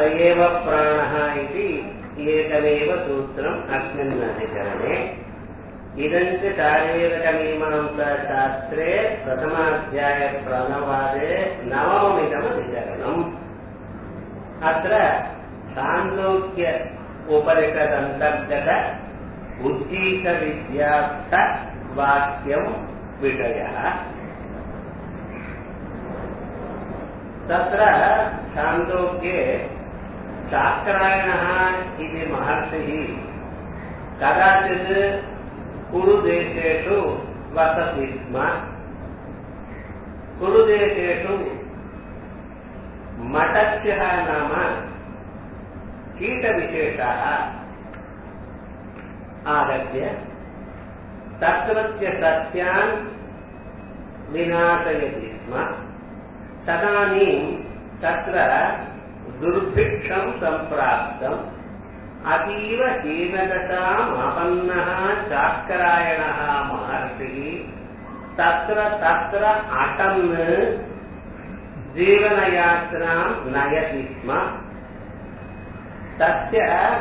स एव प्राणः इति एकमेव सूत्रम् अस्मिन् अधिकरणे इदं च शारीरकमीमांसाशास्त्रे प्रथमाध्यायप्रणवादे नवममिदमधिकरणम् अत्र सान्दोग्य उपनिषदन्तर्गत उद्गीतविद्यार्थवाक्यं विषयः तत्र छान्दोग्ये शाक्रायणः इति महर्षिः कदाचित् कुरुदेशेषु वसति स्म कुरुदेशेषु मटस्यः नाम कीटविशेषाः आगत्य तत्रत्य सस्यान् विनाशयति स्म तदानीं तत्र दुर्भिक्षं सम्प्राप्तम् अतीव हीनदशाम् आपन्नः चाक्रायणः महर्षिः तत्र तत्र अटन् जीवनयात्रां नयति स्म तस्य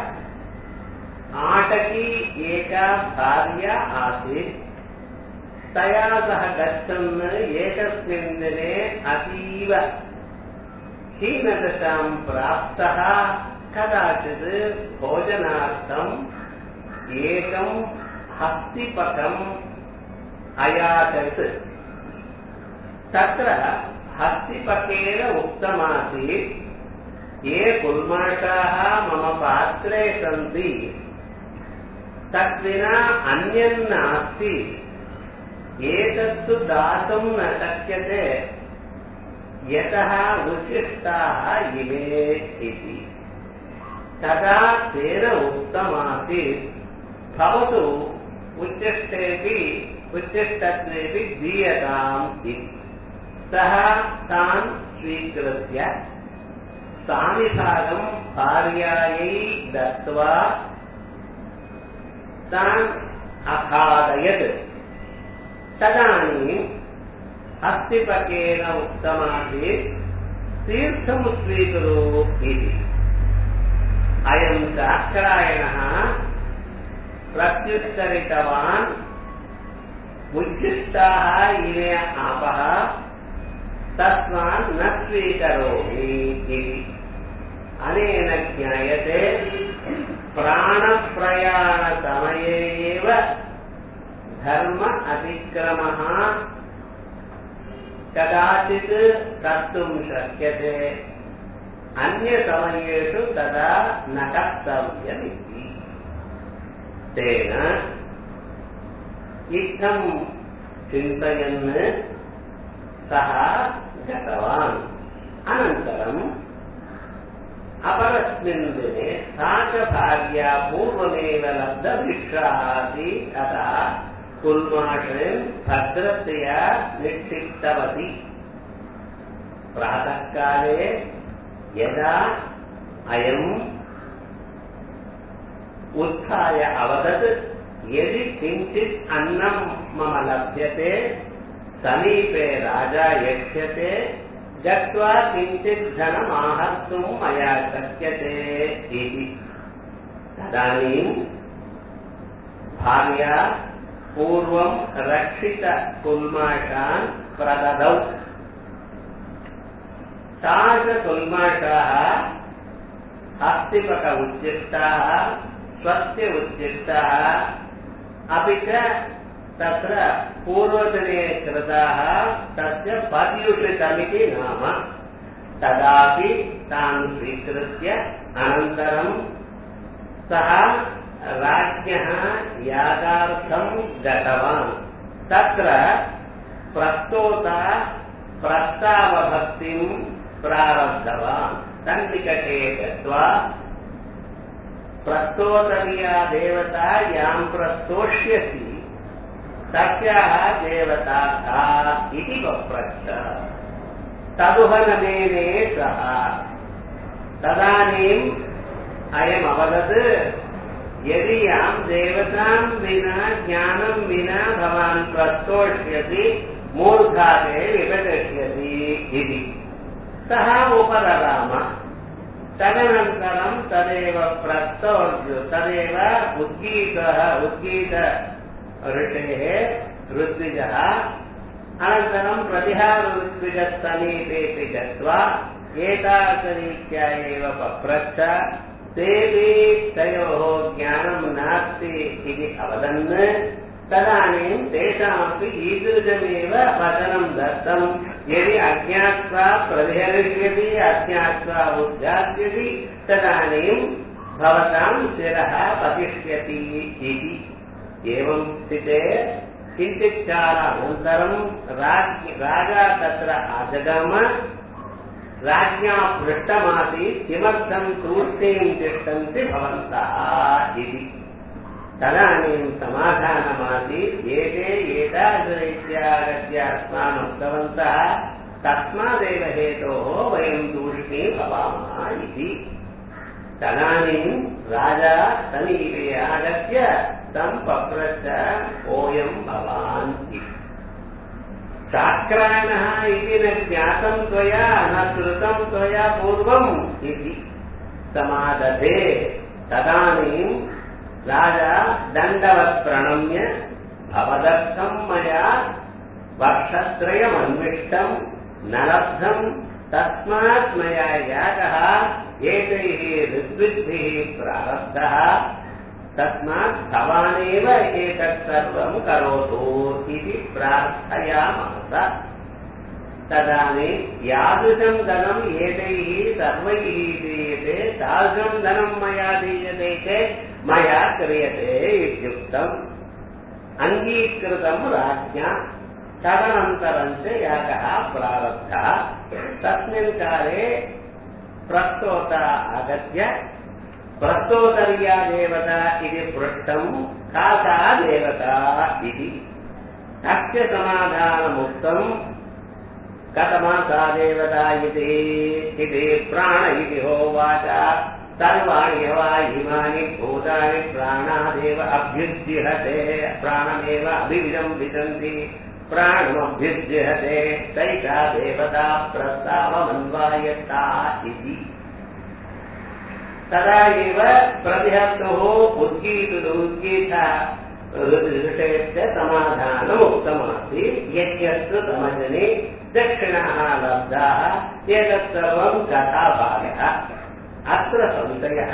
आटकी एका भार्या आसीत् तया सह गच्छन् एकस्मिन् दिने अतीव हीनदशां प्राप्तः कदाचित् भोजनार्थम् एकं हस्तिपकम् अयाचत् तत्र हस्तिपकेन उक्तमासीत् ये कुल्माषाः मम पात्रे सन्ति तद्विना अन्यन्नास्ति एतत्तु दातुं न शक्यते यतः उच्छिष्टाः इमे इति तदा तेन उक्तमासीत् भवतु उच्चिष्टेपि उच्चिष्टत्वेपि दीयताम् इति सः तान् स्वीकृत्य सानिभागं भार्यायै दत्त्वा तान् अखादयत् तदानीं हस्तिपकेन उक्तमासीत् तीर्थं स्वीकुरु इति अयं चाक्रायणः प्रत्युत्तरितवान् उच्छिष्टाः इमे आपः तस्मान् न स्वीकरोमि इति अनेन ज्ञायते प्राणप्रयाणसमये एव धर्म अतिक्रमः कदाचित् कर्तुं शक्यते अन्यसमयेषु तदा न कर्तव्यमिति तेन इत्थं चिन्तयन् सः गतवान् अनन्तरम् अपरस्मिन् दिने सा च भार्या पूर्वमेव लब्धभिक्षा आसीत् अतः कुल्माषिन् भद्रतया निक्षिप्तवती प्रातःकाले यदा अयम् उत्थाय अवदत् यदि किञ्चित् अन्नं मम लभ्यते समीपे राजा यक्ष्यते गत्वा किञ्चित् धनमाहर्तुं मया शक्यते इति तदानीं भार्या पूर्वं रक्षितकुल्माषान् प्रददौ तादृशकुल्माषाः हस्तिपक उच्चिष्टाः स्वस्य उच्चिष्टाः अपि च तत्र पूर्वदिने कृताः तस्य पर्युषितमिति नाम तदापि तान् स्वीकृत्य अनन्तरं सः राज्ञः यागार्थं गतवान् तत्र प्रस्तोता प्रस्तावभक्तिं प्रारब्धवान् तन्निकटे गत्वा प्रस्तोतनीया देवता यां प्रस्तोष्यसि तस्याः देवता का इति पप्रच्छ तदुहनमेने सः तदानीम् अयमवदत् यदि यां देवतां विना ज्ञानं विना भवान् प्रस्तोष्यति मूर्धाते विपतिष्यति इति सः उपरराम तदनन्तरं तदेव प्रस्तौ तदेव उद्गीतः उद्गीत ऋषेः ऋत्विजः अनन्तरं प्रतिहारऋत्विजसमीपेऽपि गत्वा एतादृशरीत्या एव पप्रच्छ तेऽपि तयोः ज्ञानं नास्ति इति अवदन् तदानीं तेषामपि ईदृशमेव वचनं दत्तं यदि अज्ञात्वा प्रतिहरिष्यति अज्ञात्वा उद्घास्यति तदानीं भवतां शिरः पतिष्यति इति एवं स्थिते किञ्चित् कालानन्तरं राज राजा तत्र आजगाम राज्ञा पृष्टमासीत् किमर्थं तूष्णीं तिष्ठन्ति भवन्तः इति तदानीं समाधानमासीत् एते एतादृशरीत्या आगत्य अस्मान् उक्तवन्तः तस्मादेव हेतोः वयं तूष्णी भवामः इति तदानीं राजा समीपे आगत्य तं पप्रच्छ कोऽयं भवान् इति चाक्रायणः इति न ज्ञातं त्वया न श्रुतं त्वया पूर्वम् इति समादधे तदानीं राजा दण्डवत् प्रणम्य भवदर्थं मया वर्षत्रयमन्विष्टं न लब्धं तस्मात् मया यागः एतैः ऋग्विद्भिः प्रारब्धः तस्मात् भवानेव एतत् सर्वं करोतु इति प्रार्थयामास तदानीं यादृशं धनम् एतैः सर्वैः दीयते तादृशं धनं मया दीयते चेत् मया क्रियते इत्युक्तम् अङ्गीकृतं राज्ञा तदनन्तरं च यागः प्रारब्धः तस्मिन् काले प्रस्तोता आगत्य प्रस्तोतर्या देवता इति पृष्टं का सा देवता इति तस्य समाधानमुक्तं कथमा सा देवता इति इति प्राण इति होवाच सर्वाणि वा इमानि भूतानि प्राणादेव अभ्युज्जिहते प्राणमेव अभिविजं विशन्ति प्राणमभ्युज्जिहते तैषा देवता प्रस्तावमन्वायता इति तदा एव प्रतिहर्तुः उद्गीत ऋषयस्य समाधानम् उक्तमासीत् यज्ञस्तु तमजने दक्षिणाः लब्धाः एतत् सर्वं कथाभागः अत्र संशयः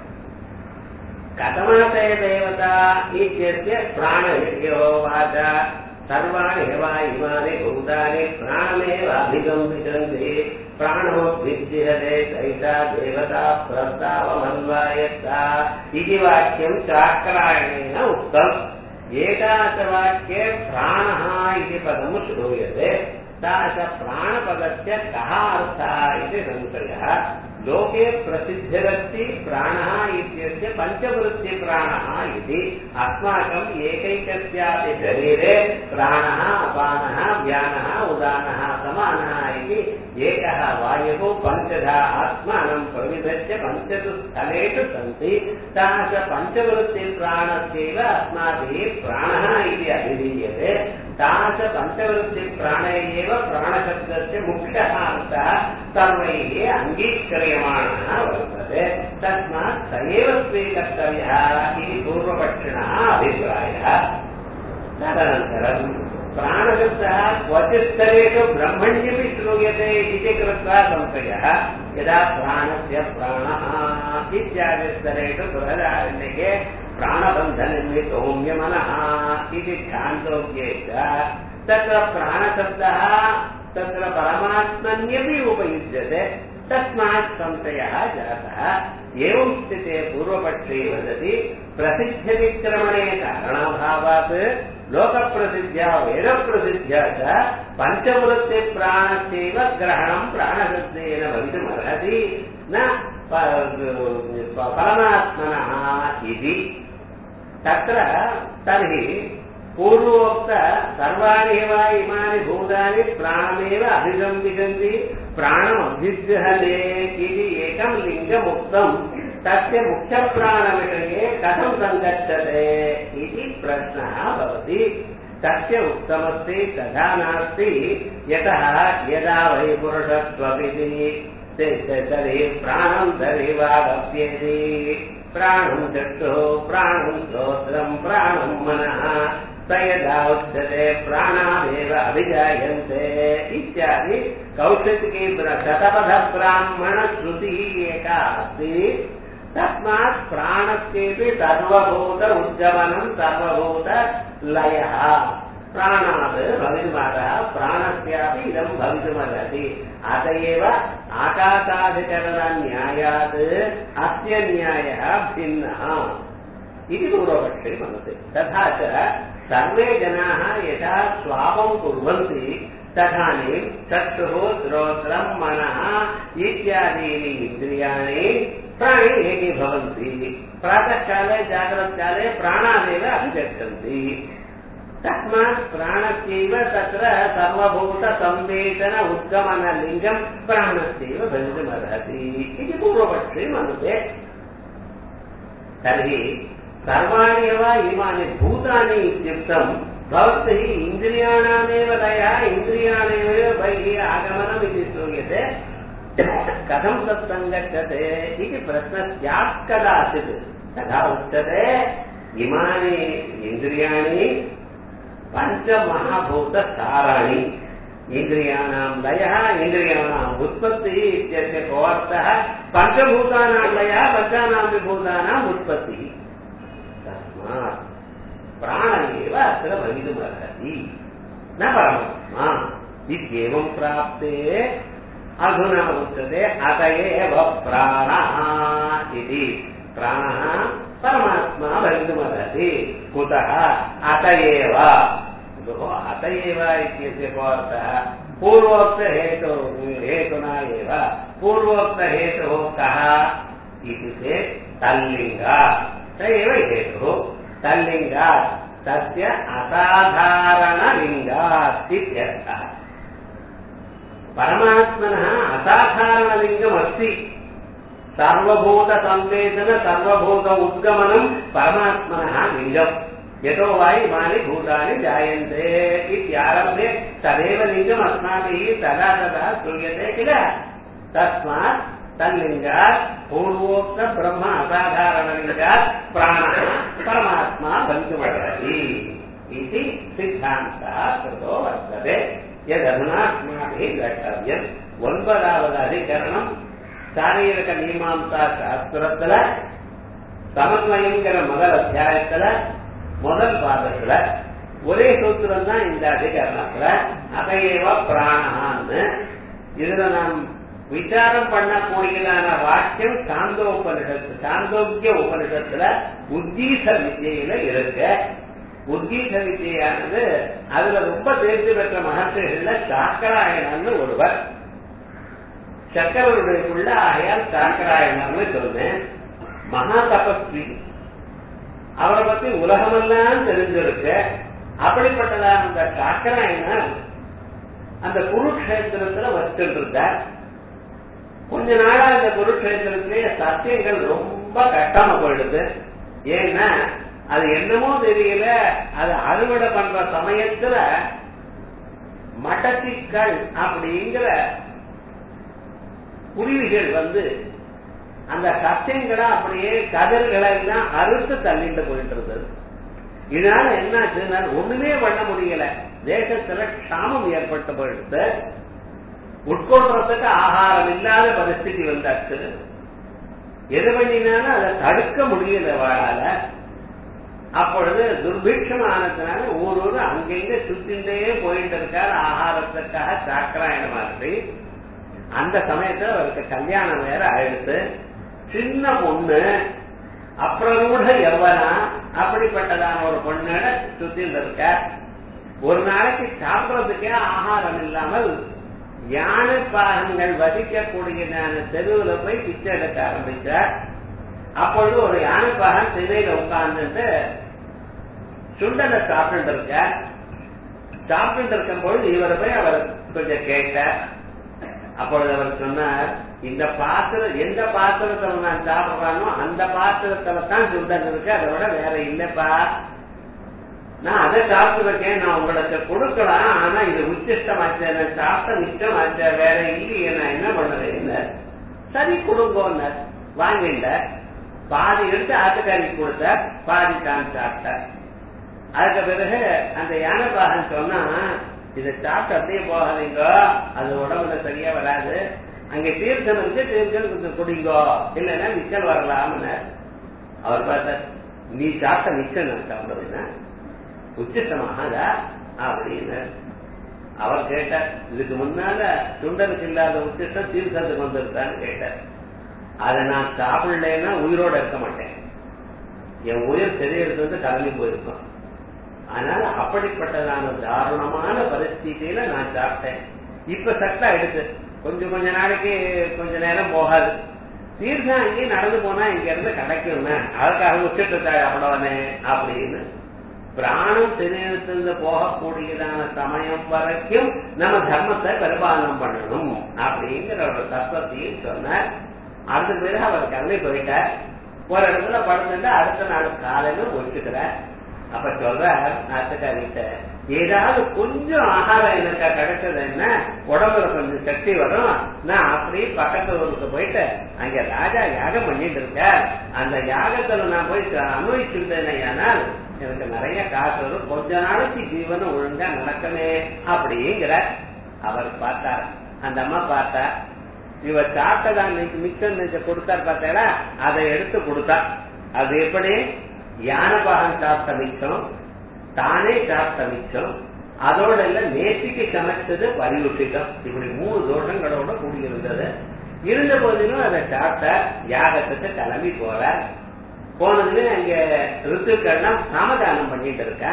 कथमाते देवता इत्यस्य प्राणयोवाच सर्वाणि वा इमानि भूतानि प्राणमेव अभिगम्बितन्ति प्राणोद्भिद्यते तैषा देवता प्रस्तावमन्वायता इति वाक्यं चाक्रायणेन उक्तम् एकादशवाक्ये प्राणः इति पदं श्रूयते तादृश प्राणपदस्य कः अर्थः इति संशयः लोके प्रसिद्धिरस्ति प्राणः इत्यस्य पञ्चवृत्तिप्राणः इति अस्माकम् एकैकस्यापि शरीरे प्राणः अपानः व्यानः उदानः समानः इति एकः वायुः पञ्चधा आत्मानं प्रविधस्य पञ्चसु स्थलेषु सन्ति ताः च पञ्चवृत्तिप्राणस्यैव अस्माभिः प्राणः इति अभिधीयते ताः च पञ्चवृत्तिप्राणे एव प्राणशब्दस्य मुख्यः अर्थः सर्वैः अङ्गीक्रियमाणः वर्तते तस्मात् स एव स्वीकर्तव्यः इति पूर्वपक्षिणः अभिप्रायः तदनन्तरं प्राणशब्दः क्वचित् स्तरेषु ब्रह्मण्यपि श्रूयते इति कृत्वा संशयः यदा प्राणस्य प्राणः इत्यादिस्तरेषु बृहदारण्यके प्राणबन्धनिर्मितोम्यमनः इति ध्यान्तोग्ये च तत्र प्राणशब्दः तत्र परमात्मन्यपि उपयुज्यते तस्मात् संशयः जातः एवं स्थिते पूर्वपक्षे वदति प्रसिद्ध्यतिक्रमणे कारणाभावात् लोकप्रसिद्ध्या वेदप्रसिद्ध्या च पञ्चवृत्तिप्राणस्यैव ग्रहणं प्राणशब्देन भवितुमर्हति न परमात्मनः इति तत्र तर्हि पूर्वोक्त सर्वाणि वा इमानि भूतानि प्राणमेव अभिगम्बिशन्ति प्राणमभ्युज्जहते इति एकं लिङ्गमुक्तं तस्य मुख्यप्राणविषये कथं सङ्गच्छते इति प्रश्नः भवति तस्य उक्तमस्ति तथा नास्ति यतः यदा वै पुरुषत्वमिति तर्हि प्राणम् दरिवागप्येति प्राणम् चक्षुः प्राणम् श्रोत्रम् प्राणम् मनः स यदा उच्यते प्राणादेव अभिजायन्ते इत्यादि कौशिकी शतपथब्राह्मणश्रुतिः एका अस्ति तस्मात् प्राणस्येपि सर्वभूत उद्गमनम् सर्वभूत लयः प्राणात् भवितुमर्हः प्राणस्यापि इदम् भवितुमर्हति अत एव आकाशाधिकरणन्यायात् अस्य न्यायः भिन्नः इति पूर्वपक्षे मनसि तथा च सर्वे जनाः यथा स्वापं कुर्वन्ति तदानीं चक्षुः श्रोत्रम् मनः इत्यादीनि इन्द्रियाणि प्राणे एके भवन्ति प्रातःकाले जाग्रत्काले प्राणादेव अभिगच्छन्ति तस्मात् प्राणस्यैव तत्र सर्वभूतसंवेदन उद्गमनलिङ्गम् प्राणस्यैव भवितुमर्हति इति पूर्वपक्षे मनुते तर्हि सर्वाणि एव इमानि भूतानि इत्युक्तम् भवद्भिः इन्द्रियाणामेव लयः इन्द्रियाणेव बहिः आगमनम् इति श्रूयते कथं तत् सङ्गच्छते इति प्रश्नः स्यात् कदाचित् तथा उच्यते इमानि इन्द्रियाणि पञ्चमहाभूतसाराणि इन्द्रियाणां लयः इन्द्रियाणाम् उत्पत्तिः इत्यस्य कोऽर्थः पञ्चभूतानां लयः पञ्चानां विभूतानाम् उत्पत्तिः तस्मात् प्राण एव अत्र भवितुमर्हति न परमात्मा इत्येवं प्राप्ते अधुना उच्यते अत एव प्राणः इति प्राणः परमात्मा भवितुमर्हति कुतः अत एव अत एव इत्यस्य को अर्थः पूर्वोक्तहेतु हेतुना एव पूर्वोक्तहेतुः कः इति चेत् तल्लिङ्गात् स एव हेतुः तल्लिङ्गात् तस्य असाधारणलिङ्गात् इत्यर्थः परमात्मनः असाधारणलिङ्गमस्ति सर्वभूतसंवेदन सर्वभूत उद्गमनम् परमात्मनः लिङ्गम् यतो वा इमानि भूतानि जायन्ते इत्यारभ्य तदेव लिङ्गम् अस्माभिः तदा तदा श्रूयते किल तस्मात् तल्लिङ्गात् पूर्वोक्त ब्रह्म असाधारणलिङ्गात् प्राणः परमात्मा भवितुमर्हति इति सिद्धान्तः कृतो वर्तते यदधुना अस्माभिः द्रष्टव्यम् ஒன்பதாவது அதிகரணம் சாரீரக மீமாம்சா சாஸ்திரத்துல சமன்வயங்கிற முதல் அத்தியாயத்துல முதல் பாதத்துல ஒரே சூத்திரம் தான் இந்த அதிகரணத்துல அதையேவ பிராணான்னு இதுல நாம் விசாரம் பண்ணக்கூடியதான வாக்கியம் சாந்தோபனிஷத்து சாந்தோக்கிய உபனிஷத்துல உத்தீச வித்தியில இருக்கு உத்தீச வித்தியானது அதுல ரொம்ப தேர்ச்சி பெற்ற மகர்ஷிகள்ல சாக்கராயணன்னு ஒருவர் சக்கரவருடைய புள்ள ஆகையால் சாக்கராயணர்னு சொன்னேன் மகா தபஸ்வி அவரை பத்தி உலகமெல்லாம் தெரிஞ்சிருக்கு அப்படிப்பட்டதான அந்த சாக்கராயணர் அந்த குருக்ஷேத்திரத்துல வச்சுட்டு இருந்தார் கொஞ்ச நாளா இந்த குருக்ஷேத்திரத்திலேயே சத்தியங்கள் ரொம்ப கஷ்டமா போயிடுது ஏன்னா அது என்னமோ தெரியல அது அறுவடை பண்ற சமயத்துல மடத்திக்கள் அப்படிங்கிற குருவிகள் வந்து அந்த சத்தியங்களை அப்படியே கதிர்களை எல்லாம் அறுத்து தள்ளிட்டு போயிட்டு இருந்தது இதனால என்னாச்சுன்னா ஒண்ணுமே பண்ண முடியல தேசத்துல க்ஷாமம் ஏற்பட்டு போயிடுது உட்கொள்றதுக்கு ஆகாரம் இல்லாத பரிஸ்திதி வந்தாச்சு எது பண்ணினாலும் அதை தடுக்க முடியல வாழால அப்பொழுது துர்பிக்ஷமானதுனால ஊர் ஊர் அங்கங்க சுத்திண்டே போயிட்டு இருக்காரு ஆகாரத்துக்காக சாக்கராயண மாதிரி அந்த சமயத்துல அவருக்கு கல்யாணம் வேற ஆயிடுத்து சின்ன பொண்ணு அப்புறமூட எவ்வளா அப்படிப்பட்டதான ஒரு பொண்ணோட சுத்திட்டு இருக்க ஒரு நாளைக்கு சாப்பிடறதுக்கே ஆகாரம் இல்லாமல் யானை பாகங்கள் வசிக்கக்கூடியதான தெருவுல போய் பிச்சை எடுக்க ஆரம்பிச்சார் அப்பொழுது ஒரு யானை பாகன் திணையில உட்கார்ந்துட்டு சுண்டலை சாப்பிட்டு இருக்க சாப்பிட்டு இருக்கும் பொழுது இவர் போய் அவர் கொஞ்சம் கேட்டார் அப்பொழுது அவர் சொன்னார் இந்த பாத்திரம் எந்த பாத்திரத்துல நான் சாப்பிடுறானோ அந்த பாத்திரத்துல தான் சுண்டல் இருக்கு அதை விட வேற இல்லப்பா நான் அதை சாப்பிட்டுருக்கேன் நான் உங்களுக்கு கொடுக்கலாம் ஆனா இது உச்சிஷ்டமாச்சே நான் சாப்பிட்ட மிச்சமாச்சே வேற இல்லையே நான் என்ன பண்ணுறேன் சரி கொடுங்கோன்னு வாங்கிட்ட பாதி எடுத்து ஆட்டுக்காரிக்கு கொடுத்த பாதி தான் சாப்பிட்டார் அதுக்கு பிறகு அந்த யானைபாகன் சொன்னா இதை சாப்பிட்டு அப்படியே போகாதீங்க அது உடம்புல சரியா வராது அங்க தீர்த்தம் இருக்கு தீர்த்தம் கொஞ்சம் குடிங்கோ இல்லைன்னா மிச்சல் வரலாம்னு அவர் பார்த்தார் நீ சாப்பிட்ட மிச்சம் நான் சாப்பிடுவேன்னா உச்சித்தமாகதா அப்படின்னு அவர் கேட்டார் இதுக்கு முன்னால சுண்டனுக்கு இல்லாத உச்சித்தம் தீர்த்தத்துக்கு வந்திருக்கான்னு கேட்டார் அதை நான் சாப்பிடலைன்னா உயிரோட இருக்க மாட்டேன் என் உயிர் தெரியறது வந்து கலந்து போயிருக்கும் அதனால அப்படிப்பட்டதான தாருணமான பரிஸ்திதியில நான் சாப்பிட்டேன் இப்ப சட்டா எடுத்து கொஞ்சம் கொஞ்ச நாளைக்கு கொஞ்ச நேரம் போகாது தீர்த்தம் அங்கேயே நடந்து போனா இங்க இருந்து கிடைக்கும்னா அதுக்காக உச்சிட்டு சாப்பிடவனே அப்படின்னு பிராணம் தெரியத்திலிருந்து போகக்கூடியதான சமயம் வரைக்கும் நம்ம தர்மத்தை பரிபாலனம் பண்ணணும் அப்படிங்கிற ஒரு தத்துவத்தையும் சொன்னார் அடுத்த பிறகு அவர் கிளம்பி போயிட்டார் ஒரு இடத்துல படுத்துட்டு அடுத்த நாள் காலையில ஒழிச்சுக்கிறார் அப்ப சொல்ற நாட்டுக்காரிட்ட ஏதாவது கொஞ்சம் ஆகாரம் எனக்கு கிடைச்சதுன்னா உடம்புல கொஞ்சம் சக்தி வரும் நான் அப்படியே பக்கத்து ஊருக்கு போயிட்டு அங்க ராஜா யாகம் பண்ணிட்டு இருக்க அந்த யாகத்துல நான் போய் அனுபவிச்சுட்டேன் எனக்கு நிறைய காசு வரும் கொஞ்ச நாளைக்கு ஜீவனம் ஒழுங்கா நடக்கமே அப்படிங்கிற அவர் பார்த்தார் அந்த அம்மா பார்த்தா இவ சாப்பிட்டதான் மிச்சம் நெஞ்ச கொடுத்தார் பார்த்தா அதை எடுத்து கொடுத்தா அது எப்படி யானபாகம் சாப்பிட்ட மிச்சம் தானே சாப்பிட்ட மிச்சம் அதோட இல்ல நேசிக்கு சமைச்சது பரிவுஷிதம் இப்படி மூணு தோஷங்களோட கூடியிருந்தது இருந்த போதிலும் அதை சாப்பிட்ட யாகத்துக்கு கிளம்பி போற போனதுல அங்க ரித்துக்கள்லாம் சாமதானம் பண்ணிட்டு இருக்க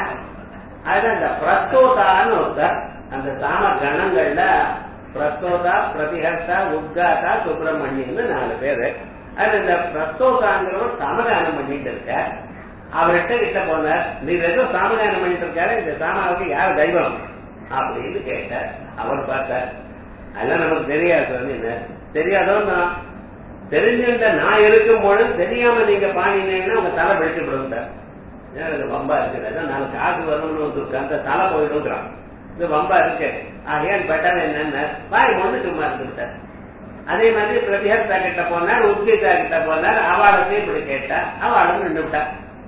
அது அந்த பிரத்தோதான்னு ஒருத்தர் அந்த சாம கணங்கள்ல பிரத்தோதா பிரதிஹர்த்தா உத்காதா சுப்பிரமணியன்னு நாலு பேரு அது இந்த பிரத்தோதாங்கிறவர் சாமதானம் பண்ணிட்டு இருக்க அவர்கிட்ட கிட்ட போனார் நீர் ஏதோ சாமதானம் பண்ணிட்டு இருக்காரு இந்த சாமாவுக்கு யார் தெய்வம் அப்படின்னு கேட்டார் அவர் பார்த்தார் அதெல்லாம் நமக்கு தெரியாது சொன்னீங்க தெரியாதோன்னா தெரிஞ்சுட்ட நான் இருக்கும் பொழுது தெரியாம நீங்க பாடினீங்கன்னா உங்க தலை பிடிச்சு விடுங்க இது வம்பா இருக்குது நாலு காசு வரணும்னு வந்துருக்கு அந்த தலை போயிடுங்கிறான் இது வம்பா இருக்கு ஆகையால் பெட்டர் என்னன்னு வாய் ஒண்ணு சும்மா இருந்துட்டார் அதே மாதிரி பிரதிஹர்த்தா கிட்ட போனார் உத்கீதா கிட்ட போனார் அவாளத்தையும் இப்படி கேட்டா அவாளும் நின்று விட்டா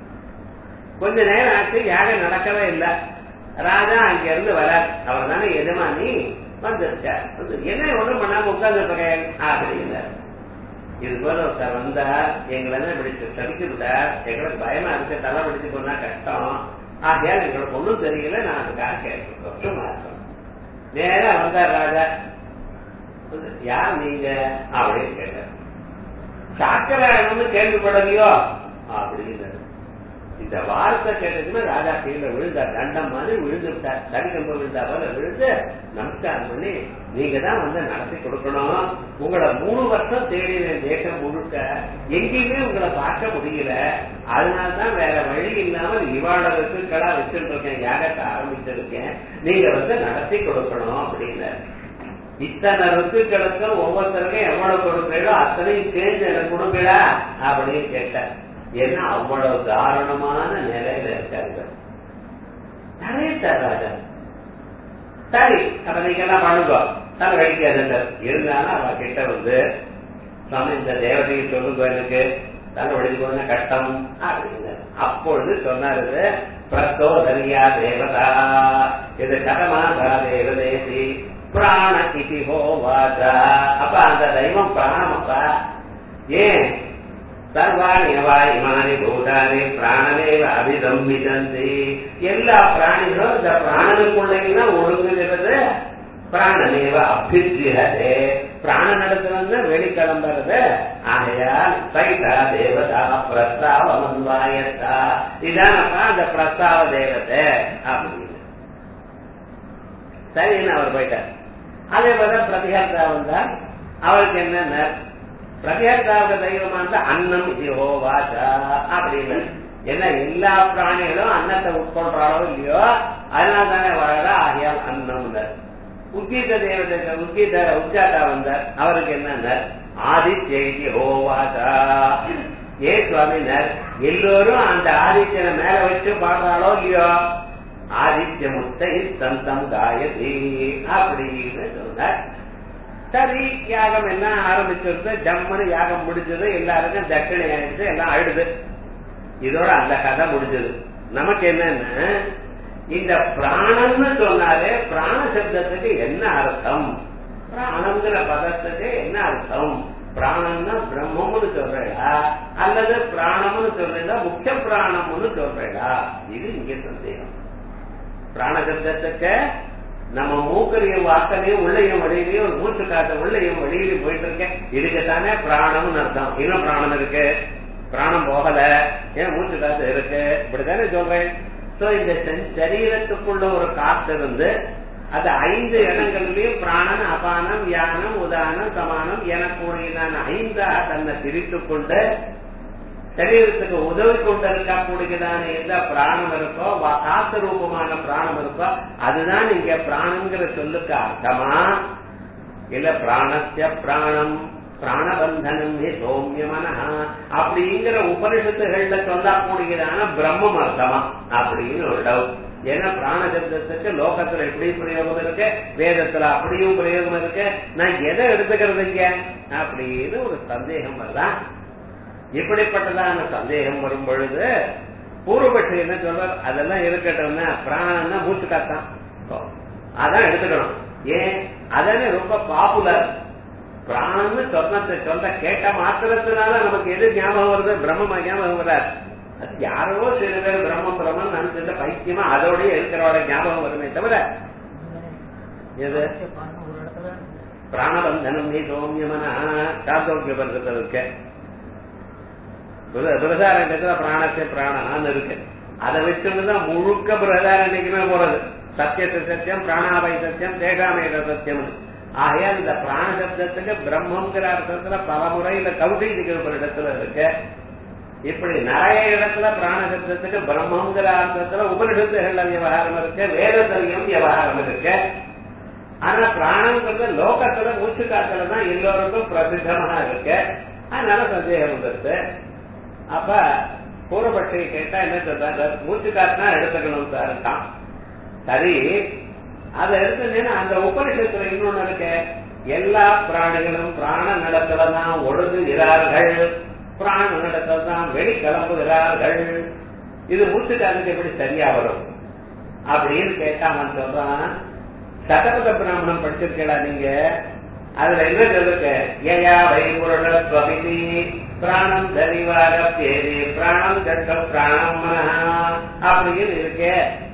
கொஞ்ச நேரம் ஆச்சு யாரும் நடக்கவே இல்லை ராஜா அங்க இருந்து வரார் அவர் தானே எஜமானி வந்துருக்கார் என்ன ஒண்ணும் பண்ணாம உட்கார்ந்து அப்படின்னார் இது போல ஒருத்தர் வந்தா எங்களை இப்படி தடுக்கி விட்டார் எங்களுக்கு பயமா இருக்கு தலை பிடிச்சு போனா கஷ்டம் ஆகையால் எங்களுக்கு ஒண்ணும் தெரியல நான் அதுக்காக கேட்கிறோம் சும்மா இருக்கோம் நேரா வந்தார் ராஜா யார் நீங்க அப்படின்னு கேட்டார் சாக்கராயணம்னு கேள்விப்படலையோ அப்படின்னு இந்த வார்த்தை கேட்டதுமே ராஜா கீழே விழுந்தார் தண்டம் மாதிரி விழுந்து விட்டார் தடிக்கம்ப விழுந்தா போல விழுந்து நமஸ்காரம் பண்ணி நீங்க தான் வந்து நடத்தி கொடுக்கணும் உங்களை மூணு வருஷம் தேடின தேசம் முழுக்க எங்கேயுமே உங்களை பார்க்க முடியல அதனால்தான் வேற வழி இல்லாமல் இவாள ரிசுக்களா வச்சுட்டு இருக்கேன் யாகத்தை ஆரம்பிச்சிருக்கேன் நீங்க வந்து நடத்தி கொடுக்கணும் அப்படின்னு இத்தனை ருத்துக்களுக்கும் ஒவ்வொருத்தருக்கும் எவ்வளவு கொடுக்கிறீங்களோ அத்தனையும் சேர்ந்து எனக்கு கொடுக்கலா அப்படின்னு கேட்டார் ஏன்னா அவ்வளவு தாரணமான நிலையில இருக்காங்க நிறைய ராஜா சரி அப்ப நீங்க எல்லாம் பண்ணுங்க தலை வைக்காது இருந்தாலும் அவ கிட்ட வந்து சுவாமி இந்த தேவதையை சொல்லுங்க எனக்கு தலை வடிச்சு கஷ்டம் அப்படின்னு அப்பொழுது சொன்னாரு பிரத்தோதரியா தேவதா இது கதமாதா தேவதேசி பிராண இதி ஹோவாதா அப்ப அந்த தெய்வம் பிராணமப்பா ஏன் சர்வாணி இமானி பூதானி பிராணனேவ அபிதம்பிதந்தி எல்லா பிராணிகளும் இந்த பிராணனுக்குள்ளேயும் தான் ஒழுங்குகிறது பிராணனேவ அபிஜிஹதே பிராண நடத்துறது வெளிக்கிளம்புறது ஆகையால் சைதா தேவதா பிரஸ்தாவ மன்வாயத்தா இதானப்பா அந்த பிரஸ்தாவ தேவதை அப்படின்னு சரின்னு அவர் போயிட்டார் அதே போல பிரதிஹர்த்தா வந்தார் அவருக்கு என்ன பிரதிஹர்த்தாவுக்கு தெய்வமா இருந்தா அன்னம் ஜிஹோ வாசா அப்படின்னு ஏன்னா எல்லா பிராணிகளும் அன்னத்தை உட்கொள்றாளோ இல்லையோ அதனால தானே வாழ ஆகியால் அன்னம் உத்கீத தேவதை உத்கீத உத்காட்டா வந்தார் அவருக்கு என்ன ஆதித்யி ஹோவாசா ஏ சுவாமினர் எல்லோரும் அந்த ஆதித்யனை மேல வச்சு பாடுறாளோ இல்லையோ ஆதித்ய முத்தை சந்தம் காயதி அப்படின்னு சொன்னார் சரி யாகம் என்ன ஆரம்பிச்சிருது ஜம்மனு யாகம் முடிஞ்சது எல்லாருக்கும் தட்சிணை ஆயிடுச்சு எல்லாம் ஆயிடுது இதோட அந்த கதை முடிஞ்சது நமக்கு என்னன்னா இந்த பிராணம்னு சொன்னாலே பிராண சப்தத்துக்கு என்ன அர்த்தம் பிராணம்ங்கிற பதத்துக்கு என்ன அர்த்தம் பிராணம்னா பிரம்மம்னு சொல்றா அல்லது பிராணம்னு சொல்றா முக்கிய பிராணம்னு சொல்றா இது இங்க சந்தேகம் பிராண சப்தத்துக்கு நம்ம மூக்கரையும் வாக்கலையும் உள்ளையும் வழியிலையும் ஒரு மூச்சு காத்த உள்ளையும் வழியிலையும் போயிட்டு இருக்கேன் இதுக்கு தானே பிராணம்னு அர்த்தம் இன்னும் பிராணம் இருக்கு பிராணம் போகல ஏன் மூச்சு காத்து இருக்கு இப்படித்தானே சொல்றேன் சோ இந்த சரீரத்துக்குள்ள ஒரு காத்து இருந்து அது ஐந்து இடங்களிலையும் பிராணன் அபானம் யானம் உதானம் சமானம் எனக்கூடியதான ஐந்தாக தன்னை பிரித்து கொண்டு சரீரத்துக்கு உதவி கொண்டு இருக்கக்கூடியதான எந்த பிராணம் இருக்கோ காத்து ரூபமான பிராணம் இருக்கோ அதுதான் இங்க பிராணங்கிற சொல்லுக்கு அர்த்தமா இல்ல பிராணத்திய பிராணம் பிராணபந்தனம் சௌமியமன அப்படிங்கிற உபனிஷத்துகள்ல சொல்லக்கூடியதான பிரம்மம் அர்த்தமா அப்படின்னு ஒரு டவுட் ஏன்னா பிராண சப்தத்துக்கு லோகத்துல எப்படி பிரயோகம் இருக்கு வேதத்துல அப்படியும் பிரயோகம் இருக்கு நான் எதை எடுத்துக்கிறது இங்க அப்படின்னு ஒரு சந்தேகம் வரலாம் இப்படிப்பட்டதான சந்தேகம் வரும் பொழுது பூர்வபட்சி என்ன சொல்றார் அதெல்லாம் இருக்கட்டும்னா பிராணம்னா மூச்சு காத்தான் அதான் எடுத்துக்கணும் ஏன் அதானே ரொம்ப பாப்புலர் பிராணம்னு சொன்னத்தை சொல்ல கேட்ட மாத்திரத்தினால நமக்கு எது ஞாபகம் வருது பிரம்மமா ஞாபகம் வராது அது யாரோ சில பேர் பிரம்மம் பிரம்மன் நினைச்சிருந்த பைத்தியமா அதோடய இருக்கிறோட ஞாபகம் வருமே தவிர எது பிராணபந்தனம் நீ சௌமியமனா சாந்தோக்கிய பந்தத்தில் இருக்க பிரதாரண்யத்துல பிராணத்தை பிராணான்னு இருக்கு அதை வச்சுதான் முழுக்க பிரதாரண்யக்குமே போறது சத்தியத்து சத்தியம் பிராணாவை சத்தியம் தேகாமேக சத்தியம் ஆகையால் இந்த பிராண சப்தத்துக்கு பிரம்மங்கிற அர்த்தத்துல பல முறை இந்த கௌசீதிகள் ஒரு இடத்துல இருக்கு இப்படி நிறைய இடத்துல பிராண சப்தத்துக்கு பிரம்மங்கிற அர்த்தத்துல உபனிஷத்துகள்ல விவகாரம் இருக்கு வேதத்திலையும் விவகாரம் இருக்கு ஆனா பிராணங்கிறது லோகத்துல மூச்சு காத்துல தான் எல்லோருக்கும் பிரசித்தமாக இருக்கு அதனால சந்தேகம் வந்துருது அப்ப பூர்வபட்சி கேட்டா என்ன சொல்றாங்க மூச்சு காத்துனா எடுத்துக்கணும் சார் சரி அதை எடுத்தீங்கன்னா அந்த உபனிஷத்துல இன்னொன்னு இருக்கு எல்லா பிராணிகளும் பிராண நடத்துல தான் ஒழுகுகிறார்கள் பிராண நடத்துல தான் வெளி கிளம்புகிறார்கள் இது மூச்சு காத்துக்கு எப்படி சரியா வரும் அப்படின்னு கேட்டா அவன் சொல்றான் சதபத பிராமணம் படிச்சிருக்கா நீங்க அதுல என்ன சொல்லுங்க ஏயா வைபுரண ஸ்வபிதி பிராணம் தரிவார பேரி பிராணம் கட்ட பிராணம் அப்படின்னு இருக்கு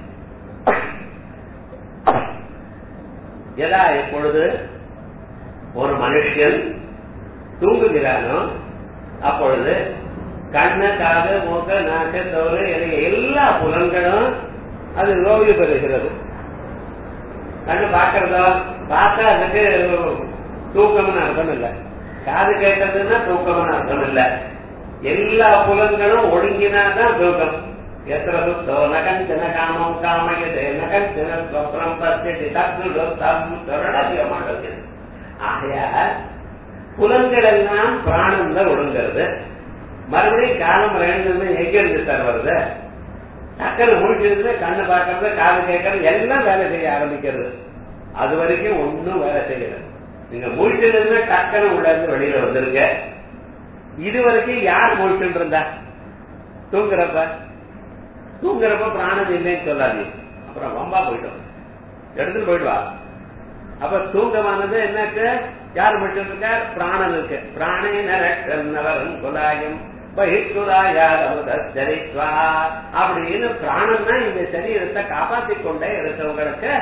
எதா எப்பொழுது ஒரு மனுஷன் தூங்குகிறானோ அப்பொழுது கண்ண காது மூக்க நாக்கு தோறு எல்லா புலன்களும் அது ஓய்வு பெறுகிறது கண்ணு பாக்குறதோ பார்த்தா அதுக்கு தூக்கம்னு அர்த்தம் இல்ல காது கேட்டதுன்னா தூக்கம்னு அர்த்தம் இல்ல எல்லா புலன்களும் ஒடுங்கினாதான் தூக்கம் எத்திர சுத்தோ நகஞ்சன காமம் காமயதே நகஞ்சன ஸ்வப்னம் பத்தியதி தத்துடம் தொடரதிகமானது ஆகையால் புலன்கள் எல்லாம் பிராணம்ல ஒடுங்கிறது மறுபடியும் காலம் ரெண்டு எங்க இருந்து சார் வருது டக்குனு முடிக்கிறது கண்ணு பார்க்கறது காது கேட்கறது எல்லாம் வேலை செய்ய ஆரம்பிக்கிறது அது வரைக்கும் ஒன்னும் வேலை செய்யல நீங்க முழிச்சிருந்து டக்குனு உள்ள இருந்து வெளியில வந்துருங்க இது வரைக்கும் யார் முழிச்சுட்டு இருந்தா தூங்குறப்ப தூங்குறப்ப பிராணம் இல்லைன்னு சொல்லாதீங்க அப்புறம் வம்பா போயிட்டோம் எடுத்துட்டு போயிடுவா அப்ப தூங்கமானது என்னாச்சு யார் மட்டும் இருக்கார் பிராணன் இருக்கு பிராணே நரக்கன்னவரும் குலாயம் பகிர்குலாயாரித்வா அப்படின்னு பிராணம் தான் இந்த சரீரத்தை காப்பாற்றிக் கொண்டே இருக்கவங்களுக்கு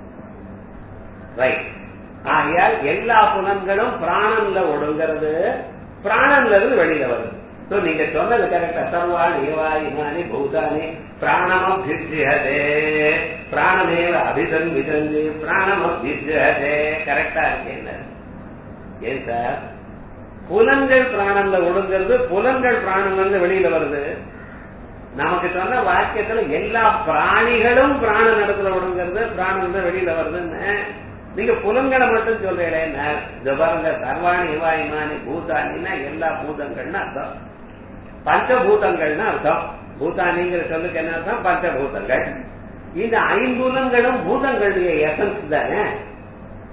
ரைட் ஆகையால் எல்லா புலன்களும் பிராணன்ல ஒடுங்கிறது பிராணன்ல இருந்து வெளியில வருது சோ நீங்க சொன்னது கரெக்டா சர்வா நீவா இமானி பூதானி பிராணமபிஜ்யதே பிராணமேவ அபிதன் விதந்தி பிராணமபிஜ்யதே கரெக்டா இருக்கேன் ஏன் சார் புலன்கள் பிராணம்ல ஒடுங்கிறது புலன்கள் பிராணம்ல வெளியில வருது நமக்கு சொன்ன வாக்கியத்துல எல்லா பிராணிகளும் பிராண நடத்துல ஒடுங்கிறது பிராணம் வெளியில வருதுன்னு நீங்க புலன்களை மட்டும் சொல்றீங்களே பாருங்க சர்வாணி இவா இமானி பூதானின்னா எல்லா பூதங்கள்னு அர்த்தம் பஞ்சபூதங்கள்னு அர்த்தம் பூதானிங்கிற சொல்லுக்கு என்ன அர்த்தம் பஞ்சபூதங்கள் இந்த ஐம்பூதங்களும் பூதங்களுடைய எசன்ஸ் தானே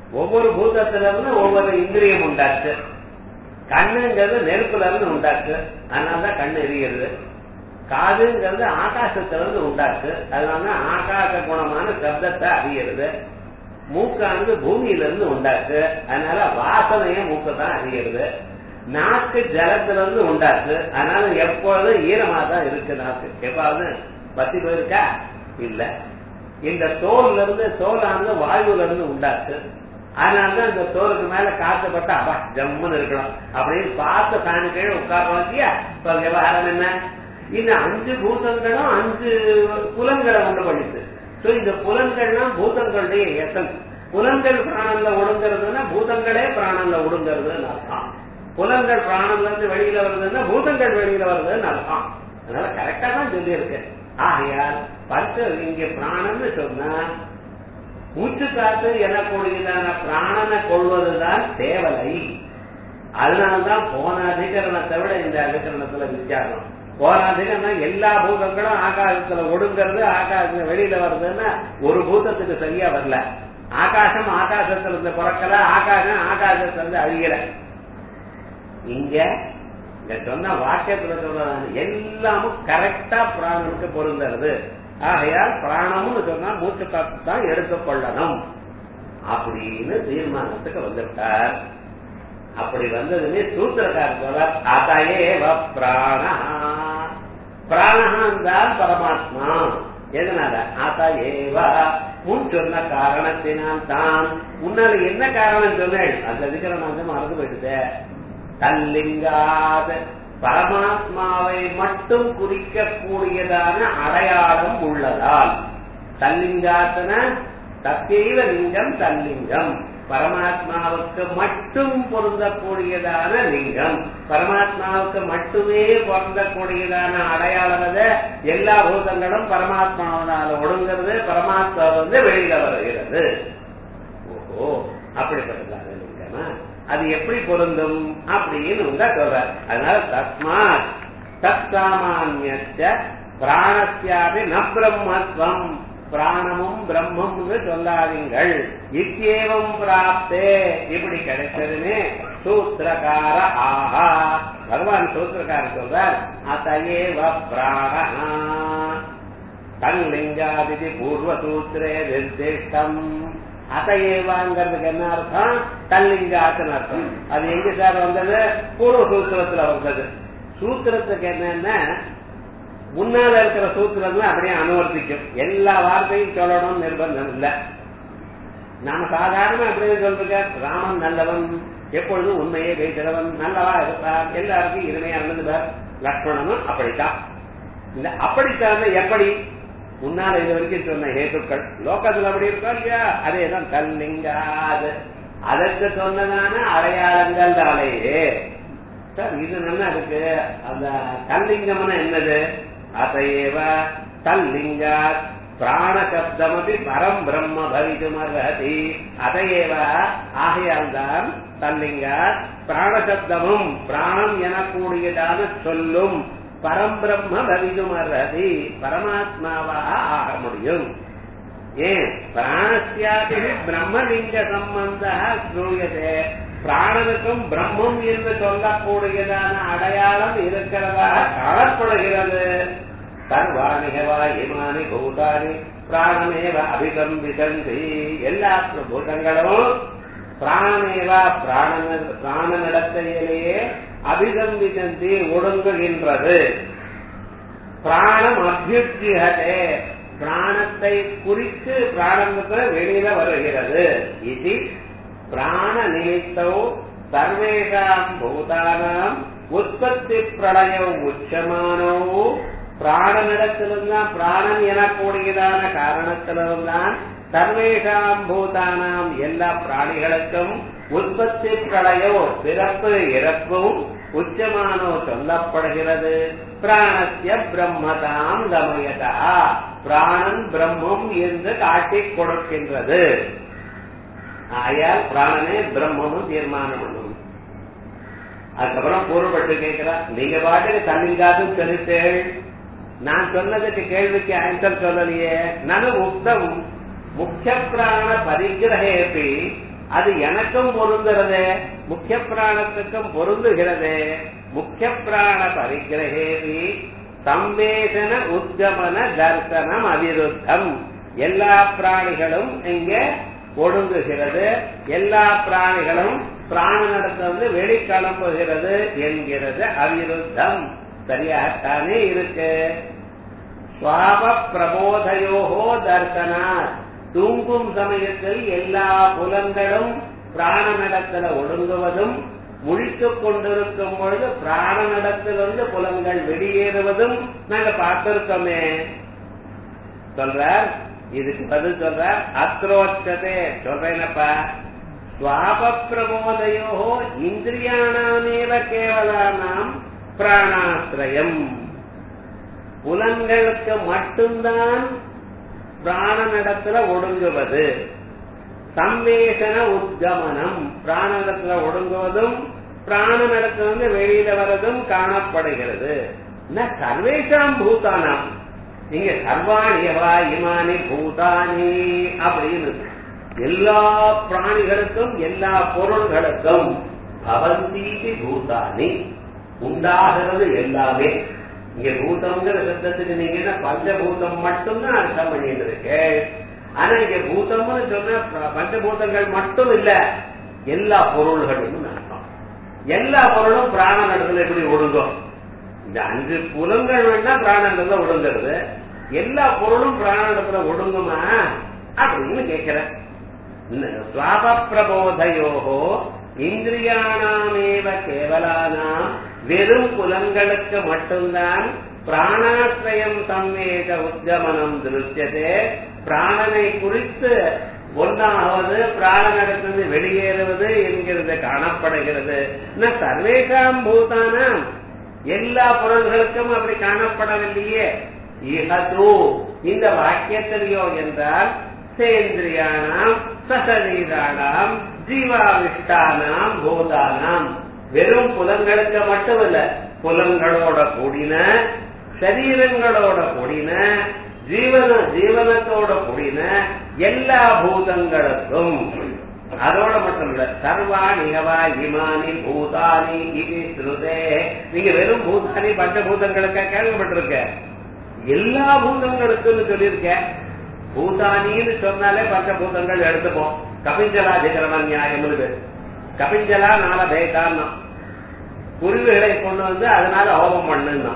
ஒவ்வொரு பூதத்துல இருந்து ஒவ்வொரு இந்திரியம் உண்டாச்சு கண்ணுங்கிறது நெருப்புல இருந்து உண்டாச்சு அதனாலதான் கண்ணு எரிகிறது காதுங்கிறது ஆகாசத்துல இருந்து உண்டாச்சு அதனால ஆகாச குணமான சப்தத்தை அறிகிறது மூக்கானது பூமியில இருந்து உண்டாச்சு அதனால வாசனைய மூக்கு தான் அறிகிறது நாக்கு ஜலத்துல இருந்து உண்டாச்சு அதனால எப்பொழுதும் ஈரமா தான் இருக்கு நாக்கு எப்பாவது பத்தி போயிருக்கா இல்ல இந்த தோல்ல இருந்து தோலானது வாயுல இருந்து உண்டாச்சு அதனாலதான் இந்த தோலுக்கு மேல காத்து பட்டா அப்பா ஜம்முன்னு இருக்கணும் அப்படின்னு பார்த்து ஃபேனு கீழே உட்கார்றோம் இல்லையா இப்ப விவகாரம் என்ன இந்த அஞ்சு பூதங்களும் அஞ்சு புலன்களை உண்டு பண்ணிச்சு சோ இந்த புலன்கள்லாம் பூதங்களுடைய எசன் புலன்கள் பிராணன்ல ஒடுங்கிறதுன்னா பூதங்களே பிராணன்ல ஒடுங்கிறதுன்னு அர்த்தம் புலன்கள் பிராணன்ல இருந்து வெளியில வருதுன்னா பூதங்கள் வெளியில வருதுன்னு அர்த்தம் அதனால கரெக்டா தான் சொல்லி இருக்கு ஆகையால் பத்து இங்க பிராணன்னு சொன்னா மூச்சு காத்து எனக்கூடியதான பிராணனை கொள்வதுதான் தேவலை அதனால்தான் போன அதிகரணத்தை விட இந்த அதிகரணத்துல வித்தியாசம் போன அதிகரணம் எல்லா பூதங்களும் ஆகாசத்துல ஒடுங்கிறது ஆகாசத்துல வெளியில வருதுன்னா ஒரு பூதத்துக்கு சரியா வரல ஆகாசம் ஆகாசத்துல இருந்து பிறக்கல ஆகாசம் ஆகாசத்துல இருந்து அழியல இங்க இந்த சொன்ன வாக்கியத்துல சொல்றாங்க எல்லாமும் கரெக்டா பிராணனுக்கு பொருந்துறது ஆகையால் பிராணம்னு சொன்னா மூச்சு காத்து தான் எடுத்துக்கொள்ளணும் அப்படின்னு தீர்மானத்துக்கு வந்துவிட்டார் அப்படி வந்ததுமே சூத்திரக்காரர் சொல்றார் அதையேவ பிராணா பிராணஹா என்றால் பரமாத்மா எதனால அதையேவ முன் சொன்ன காரணத்தினால் தான் முன்னால என்ன காரணம் சொன்னேன் அந்த அதிகரம் வந்து மறந்து போயிடுது தல்லிங்காத பரமாத்மாவை மட்டும் குறிக்கக்கூடியதான அடையாளம் உள்ளதால் தல்லிங்காத்தன தத்தெய்வ லிங்கம் தல்லிங்கம் பரமாத்மாவுக்கு மட்டும் பொருந்தக்கூடியதான லிங்கம் பரமாத்மாவுக்கு மட்டுமே பொருந்தக்கூடியதான அடையாளம் அது எல்லா பூதங்களும் பரமாத்மாவனால ஒடுங்கிறது பரமாத்மா வந்து வெளியில வருகிறது ஓஹோ அப்படிப்பட்டதான லிங்கமா அது எப்படி பொருந்தும் அப்படின்னு உங்க சொல்ற அதனால தஸ்மாத் தற்சாமானிய பிராணஸ்யாபி ந பிரம்மத்வம் பிராணமும் பிரம்மம்னு சொல்லாதீங்கள் இத்தியேவம் பிராப்தே இப்படி கிடைச்சதுன்னு சூத்திரகார ஆஹா பகவான் சூத்திரக்கார சொல்றார் அத்தையேவ பிராணா தன்லிங்காதிதி பூர்வ சூத்திரே நிர்திஷ்டம் அதையேவாங்கிறதுக்கு என்ன அர்த்தம் தல்லிங்காத்துன்னு அர்த்தம் அது எங்க சார் வந்தது பூர்வ சூத்திரத்துல வந்தது சூத்திரத்துக்கு என்னன்னா முன்னால இருக்கிற சூத்திரம் அப்படியே அனுவர்த்திக்கும் எல்லா வார்த்தையும் சொல்லணும்னு நிர்பந்தம் இல்ல நாம சாதாரண அப்படியே சொல்றீங்க ராமன் நல்லவன் எப்பொழுதும் உண்மையே பேசுறவன் நல்லவா இருப்பார் எல்லாருக்கும் இனிமையா இருந்ததுவார் லக்ஷ்மணனும் அப்படித்தான் இல்ல அப்படித்தான் எப்படி முன்னால இது வரைக்கும் சொன்ன ஹேத்துக்கள் லோகத்துல அப்படி இருக்கா இல்லையா அதேதான் கல்லிங்காது அதற்கு சொன்னதான அடையாளங்கள் தாலேயே சார் இது நல்லா இருக்கு அந்த கல்லிங்கம்னா என்னது அதையேவ தல்லிங்கா பிராணசப்தமபி பரம் பிரம்ம பவிதுமர்ஹதி அதையேவ ஆகையால் தான் தல்லிங்கா பிராணசப்தமும் பிராணம் எனக்கூடியதான சொல்லும் பரம்பிரம்ம பவிதுமர்ஹதி பரமாத்மாவாக ஆக முடியும் ஏன் பிராணஸ்யாதி பிரம்மலிங்க சம்பந்த ஸ்ரூயதே பிராணனுக்கும் பிரம்மம் என்று சொல்லக்கூடியதான அடையாளம் இருக்கிறதாக காணப்படுகிறது சர்வாணிகவா இமானி பூதானி பிராணமேவ அபிசம்பிசந்தி எல்லா பூதங்களும் பிராணமேவா பிராண பிராணனிடத்திலேயே அபிசம்பிசந்தி ஒடுங்குகின்றது பிராணம் அபியுத்திகதே பிராணத்தை குறித்து பிராணத்துக்கு வெளியில வருகிறது இது பிராண நிமித்தோ சர்வேஷாம் பூதானாம் உற்பத்தி பிரளயம் உச்சமானோ பிராணனிடத்திலிருந்தான் பிராணன் எனக்கூடியதான காரணத்திலிருந்தான் சர்வேஷாம் பூதானாம் எல்லா பிராணிகளுக்கும் உற்பத்தி பிரளயோ பிறப்பு இறப்பும் உச்சமானோ சொல்லப்படுகிறது பிராணத்திய பிரம்மதாம் கமயதா பிராணன் பிரம்மம் என்று காட்டிக் கொடுக்கின்றது ஆயால் பிராணனே பிரம்மமும் தீர்மானம் பண்ணும் அதுக்கப்புறம் பூர்வப்பட்டு கேட்கிறா நீங்க பாட்டுக்கு தன்னிங்காதும் சொல்லிட்டேள் நான் சொன்னதுக்கு கேள்விக்கு ஆன்சர் சொல்லலையே நனு உக்தம் முக்கிய பிராண பரிகிரகேபி அது எனக்கும் பொருந்துறது முக்கிய பிராணத்துக்கும் பொருந்துகிறது முக்கிய பிராண பரிகிரகேவி சம்வேசன உத்கமன தர்சனம் அவிருத்தம் எல்லா பிராணிகளும் இங்கே ஒடுங்குகிறது எல்லா பிராணிகளும் பிராணனிடத்திலிருந்து வெளிக்கிளம்புகிறது என்கிறது அவிருத்தம் சரியாகத்தானே இருக்கு சுவாப பிரபோதையோகோ தர்சனாத் தூங்கும் சமயத்தில் எல்லா புலன்களும் பிராணனிடத்துல ஒடுங்குவதும் முழித்துக் கொண்டிருக்கும் பொழுது பிராணனிடத்திலிருந்து புலன்கள் வெளியேறுவதும் நாங்க பார்த்திருக்கோமே சொல்றார் இதுக்கு பதில் சொல்றார் அத்ரோச்சதே சொல்றேனப்பா சுவாப பிரபோதையோ இந்திரியானாமேவ கேவலானாம் பிராணாசிரயம் புலன்களுக்கு மட்டும்தான் பிராணனிடத்துல ஒடுங்குவது சம்வேசன உத்கமனம் பிராணனிடத்துல ஒடுங்குவதும் பிராணனிடத்திலிருந்து வெளியில வரதும் காணப்படுகிறது ந சர்வேஷாம் பூதானாம் நீங்க சர்வாணியவா இமானி பூதானி அப்படின்னு எல்லா பிராணிகளுக்கும் எல்லா பொருள்களுக்கும் பவந்தீதி பூதானி உண்டாகிறது எல்லாமே இங்க பூதம்ங்கிற சப்தத்துக்கு நீங்க என்ன பஞ்சபூதம் மட்டும்தான் அர்த்தம் பண்ணிட்டு இருக்கு ஆனா இங்க பூதம்னு சொன்னா பஞ்சபூதங்கள் மட்டும் இல்ல எல்லா பொருள்களும் அர்த்தம் எல்லா பொருளும் பிராண நடத்துல எப்படி ஒடுங்கும் இந்த அஞ்சு புலங்கள் வேணா பிராண நடத்துல ஒடுங்கிறது எல்லா பொருளும் பிராண நடத்துல ஒடுங்குமா அப்படின்னு கேட்கிறேன் சுவாப பிரபோதையோகோ இந்திரியானாமேவ கேவலானாம் வெறும் புலன்களுக்கு மட்டும்தான் பிராணாசிரயம் சம்வேத உத்கமனம் திருஷ்யதே பிராணனை குறித்து ஒன்றாவது பிராணனிடத்திலிருந்து வெளியேறுவது என்கிறது காணப்படுகிறது சர்வேஷாம் பூதானாம் எல்லா பொருள்களுக்கும் அப்படி காணப்படவில்லையே இகது இந்த வாக்கியத்திலையோ என்றால் சேந்திரியானாம் சசரீரானாம் ஜீவாவிஷ்டானாம் பூதானாம் வெறும் புலங்களுக்கு மட்டுமல்ல புலங்களோட கூடின சரீரங்களோட கூடின ஜீவன ஜீவனத்தோட கூடின எல்லா பூதங்களுக்கும் அதோட மட்டும் இல்ல சர்வாணிகவா இமானி பூதானி இது ஸ்ருதே நீங்க வெறும் பூதானி பஞ்சபூதங்களுக்கு கேள்விப்பட்டிருக்க எல்லா பூதங்களுக்கும் சொல்லியிருக்க பூதானின்னு சொன்னாலே பஞ்சபூதங்கள் எடுத்துப்போம் கபிஞ்சலாதிகரண நியாயம் கபிஞ்சலா நால பேதான்னா குருவிகளை கொண்டு வந்து அதனால ஹோமம் பண்ணுன்னா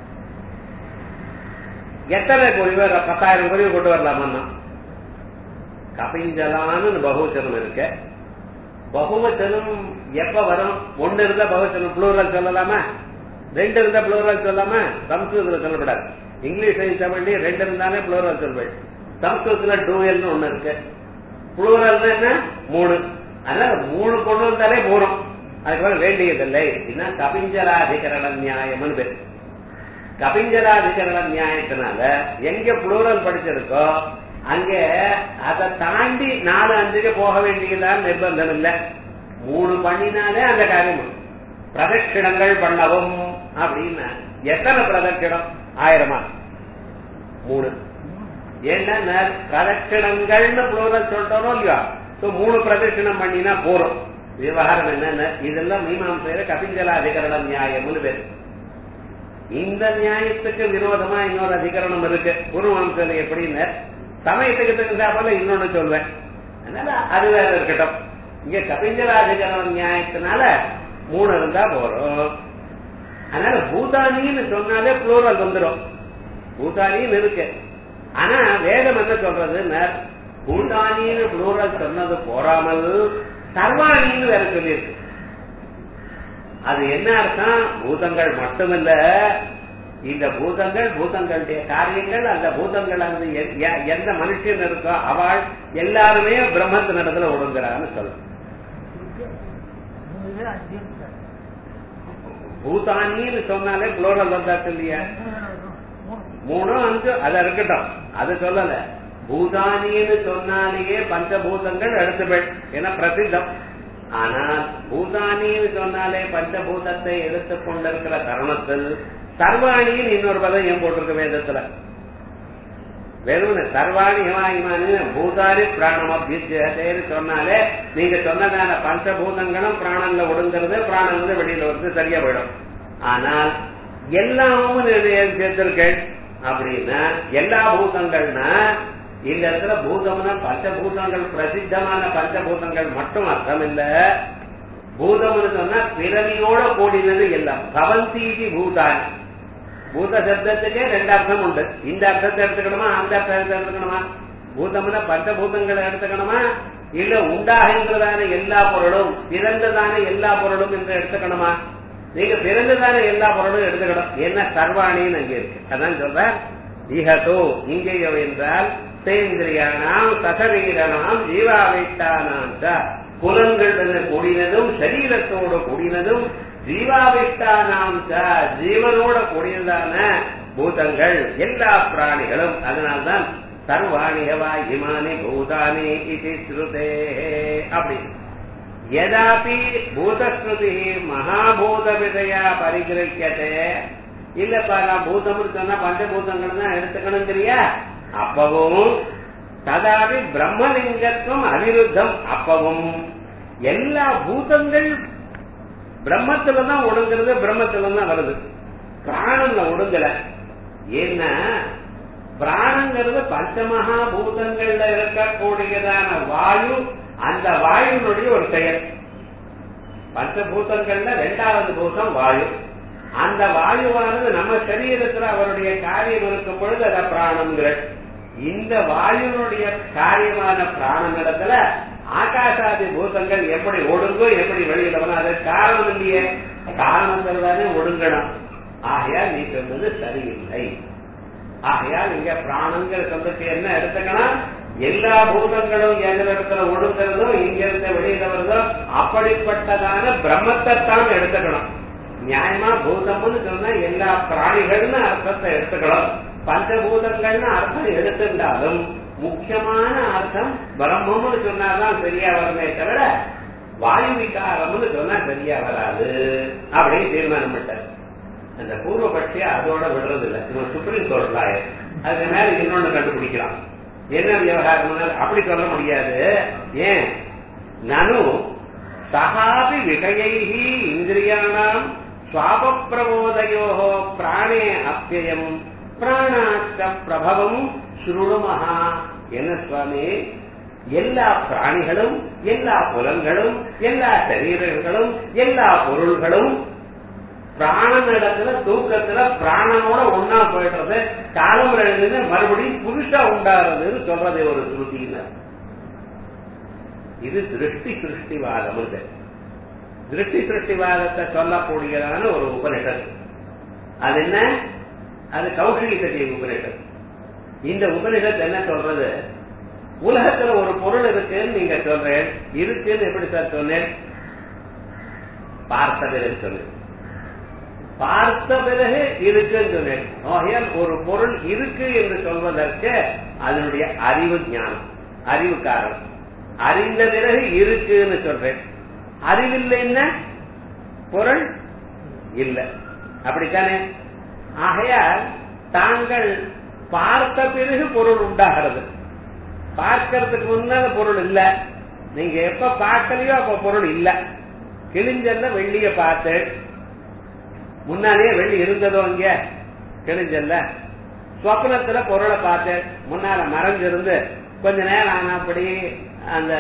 எத்தனை குருவி பத்தாயிரம் குருவி கொண்டு வரலாமன்னா கபிஞ்சலான்னு பகுவச்சனம் இருக்கு பகுவச்சனம் எப்ப வரும் ஒன்னு இருந்தா பகுவச்சனம் புளூரல் சொல்லலாமா ரெண்டு இருந்தா புளூரல் சொல்லாமா சம்ஸ்கிருதத்துல சொல்லப்படாது இங்கிலீஷ் தமிழ்லி ரெண்டு இருந்தாலே புளூரல் சொல்வேன் சம்ஸ்கிருதத்துல டூயல்னு ஒண்ணு இருக்கு புளூரல் என்ன மூணு அதனால மூணு கொண்டு வந்தாலே போறோம் அதுக்கு மேல வேண்டியதில்லை அப்படின்னா கபிஞ்சலாதிகரண நியாயம்னு பேர் கபிஞ்சலாதிகரண நியாயத்தினால எங்க புளூரல் படிச்சிருக்கோ அங்க அதை தாண்டி நாலு அஞ்சுக்கு போக வேண்டியதான் நிர்பந்தம் இல்ல மூணு பண்ணினாலே அந்த காரியம் பிரதட்சிணங்கள் பண்ணவும் அப்படின்னா எத்தனை பிரதட்சிணம் ஆயிரமா மூணு என்ன பிரதட்சிணங்கள்னு புளூரல் சொல்றோம் இல்லையா மூணு பிரதட்சிணம் பண்ணினா போறோம் விவகாரம் என்னன்னு இதெல்லாம் மீமாசையில கபிஞ்சல அதிகரண நியாயம்னு பேரு இந்த நியாயத்துக்கு விரோதமா இன்னொரு அதிகரணம் இருக்கு குருவம்சல எப்படின்னு சமயத்துக்கு தகுந்தாப்பல இன்னொன்னு சொல்வேன் அதனால அது வேற இருக்கட்டும் இங்க கபிஞ்சலாதிகரண நியாயத்தினால மூணு இருந்தா போறோம் அதனால பூதானின்னு சொன்னாலே புளூரல் வந்துடும் பூதானின்னு இருக்கு ஆனா வேதம் என்ன சொல்றதுன்னு பூதானின்னு புளூரல் சொன்னது போறாமல் சர்வாணின்னு வேற சொல்லியிருக்கு அது என்ன அர்த்தம் பூதங்கள் மட்டுமில்ல இந்த பூதங்கள் பூதங்களுடைய காரியங்கள் அந்த பூதங்கள் அந்த எந்த மனுஷன் இருக்கோ அவள் எல்லாருமே பிரம்மத்து நடத்துல ஒடுங்குறான்னு சொல்ல பூதானின்னு சொன்னாலே குளோரல் வந்தாச்சு இல்லையா மூணும் அஞ்சு அது இருக்கட்டும் அது சொல்லல பூதானின்னு சொன்னாலேயே பஞ்சபூதங்கள் எடுத்துபெண் ஏன்னா பிரசித்தம் ஆனால் பூதானின்னு சொன்னாலே பஞ்சபூதத்தை எடுத்துக் கொண்டிருக்கிற தருணத்தில் சர்வாணின்னு இன்னொரு பதம் ஏன் போட்டிருக்க வேதத்துல வெறும் சர்வாணி ஹிமாயிமானு பூதாரி பிராணம் அபியுத்தேன்னு சொன்னாலே நீங்க சொன்னதான பஞ்சபூதங்களும் பிராணன்ல ஒடுங்கிறது பிராணம் வந்து வெளியில வந்து சரியா போயிடும் ஆனால் எல்லாமும் சேர்த்திருக்கள் அப்படின்னா எல்லா பூதங்கள்னா இந்த இடத்துல பூதம்னா பஞ்சபூதங்கள் பிரசித்தமான பஞ்சபூதங்கள் மட்டும் அர்த்தம் இல்ல பூதம்னு சொன்னா பிறவியோட கூடினது எல்லாம் பவந்தீதி பூதானி பூத சப்தத்துக்கே ரெண்டு அர்த்தம் உண்டு இந்த அர்த்தத்தை எடுத்துக்கணுமா அந்த அர்த்தத்தை எடுத்துக்கணுமா பூதம்னா பஞ்சபூதங்களை எடுத்துக்கணுமா இல்ல உண்டாகின்றதான எல்லா பொருளும் பிறந்ததான எல்லா பொருளும் என்று எடுத்துக்கணுமா நீங்க பிறந்ததான எல்லா பொருளும் எடுத்துக்கணும் என்ன சர்வாணின்னு அங்கே இருக்கு அதான் சொல்ற இகதோ இங்கேயோ என்றால் சேந்திரியானாம் சசரீரனாம் ஜீவாவைட்டானாம் புலன்கள் கூடினதும் சரீரத்தோடு கூடினதும் ஜீவாவிஷ்டானாம் ஜீவனோட கூடியதான பூதங்கள் எல்லா பிராணிகளும் அதனால்தான் சர்வாணிகவா இமானி பூதானி இது ஸ்ருதே அப்படி எதாபி பூதஸ்ருதி மகாபூத விதையா பரிகிரக்கியதே இல்லப்பா நான் பூதம்னு சொன்னா பஞ்சபூதங்கள் தான் எடுத்துக்கணும் தெரியா அப்பவும் ததாபி பிரம்மலிங்கத்துவம் அனிருத்தம் அப்பவும் எல்லா பூதங்கள் பிரம்மத்துல தான் ஒடுங்கிறது பிரம்மத்துல தான் வருது பிராணம்ல ஒடுங்கல ஏன்னா பிராணங்கிறது பஞ்சமகா பூதங்கள்ல இருக்கக்கூடியதான வாயு அந்த வாயுனுடைய ஒரு செயல் பஞ்சபூதங்கள்ல ரெண்டாவது பூதம் வாயு அந்த வாயுவானது நம்ம சரீரத்துல அவருடைய காரியம் இருக்கும் பொழுது அத பிராணம்ங்கிற இந்த வாயுனுடைய காரியமான பிராணங்களிடத்துல ஆகாசாதி பூதங்கள் எப்படி ஒடுங்கோ எப்படி வெளியில வரும் அது காரணம் இல்லையே காரணங்கள் தானே ஒடுங்கணும் ஆகையால் நீ சொன்னது சரியில்லை ஆகையால் இங்க பிராணங்கிற சொல்றதுக்கு என்ன எடுத்துக்கணும் எல்லா பூதங்களும் எந்த இடத்துல ஒடுங்கிறதோ இங்க இருந்த வெளியில வருதோ அப்படிப்பட்டதான பிரம்மத்தை தான் எடுத்துக்கணும் நியாயமா பூதம்னு சொன்னா எல்லா பிராணிகள்னு அர்த்தத்தை எடுத்துக்கணும் பஞ்சபூதங்கள்னு அர்த்தம் எடுத்திருந்தாலும் முக்கியமான அர்த்தம் பிரம்மம்னு சொன்னாதான் சரியா வருமே தவிர வாயு விகாரம்னு சொன்னா சரியா வராது அப்படின்னு தீர்மானம் பண்ணிட்டார் அந்த பூர்வபட்சிய அதோட விடுறது இல்ல இவன் சுப்ரீம் கோர்ட் லாயர் அதுக்கு மேல இன்னொன்னு கண்டுபிடிக்கலாம் என்ன விவகாரம் அப்படி சொல்ல முடியாது ஏன் நனு சகாபி விஷயைஹி இந்திரியாணாம் சுவாப பிரபோதையோ பிராணே அப்பியம் பிராணாச்ச பிரபவம் சுருணுமஹா என்ன சுவாமி எல்லா பிராணிகளும் எல்லா புலன்களும் எல்லா சரீரங்களும் எல்லா பொருள்களும் பிராணனிடத்துல தூக்கத்துல பிராணனோட ஒன்னா போயிடுறது காலம் எழுந்து மறுபடியும் புதுசா உண்டாடுறதுன்னு சொல்றது ஒரு ஸ்ருதின்னு இது திருஷ்டி சிருஷ்டிவாதம் இது திருஷ்டி சிருஷ்டிவாதத்தை சொல்லக்கூடியதான ஒரு உபனிஷத் அது என்ன அது கௌஷிகி சத்திய உபனிஷத் இந்த உபனிஷத் என்ன சொல்றது உலகத்துல ஒரு பொருள் இருக்குன்னு நீங்க சொல்றேன் இருக்குன்னு எப்படி சார் சொன்னேன் பார்த்ததில் சொன்னேன் பார்த்த பிறகு இருக்குன்னு சொன்னேன் ஆகையால் ஒரு பொருள் இருக்கு என்று சொல்வதற்கு அதனுடைய அறிவு ஞானம் அறிவு காரணம் அறிந்த பிறகு இருக்குன்னு சொல்றேன் அறிவில்லைன்னா பொருள் இல்லை அப்படித்தானே ஆகையால் தாங்கள் பார்த்த பிறகு பொருள் உண்டாகிறது பார்க்கறதுக்கு முன்னால பொருள் இல்ல நீங்க எப்ப பார்க்கலையோ அப்ப பொருள் இல்ல கிழிஞ்சல்ல வெள்ளிய பார்த்து முன்னாலேயே வெள்ளி இருந்ததோ இங்க கிழிஞ்சல்ல சொப்னத்துல பொருளை பார்த்து முன்னால மறைஞ்சிருந்து கொஞ்ச நேரம் ஆனா அப்படி அந்த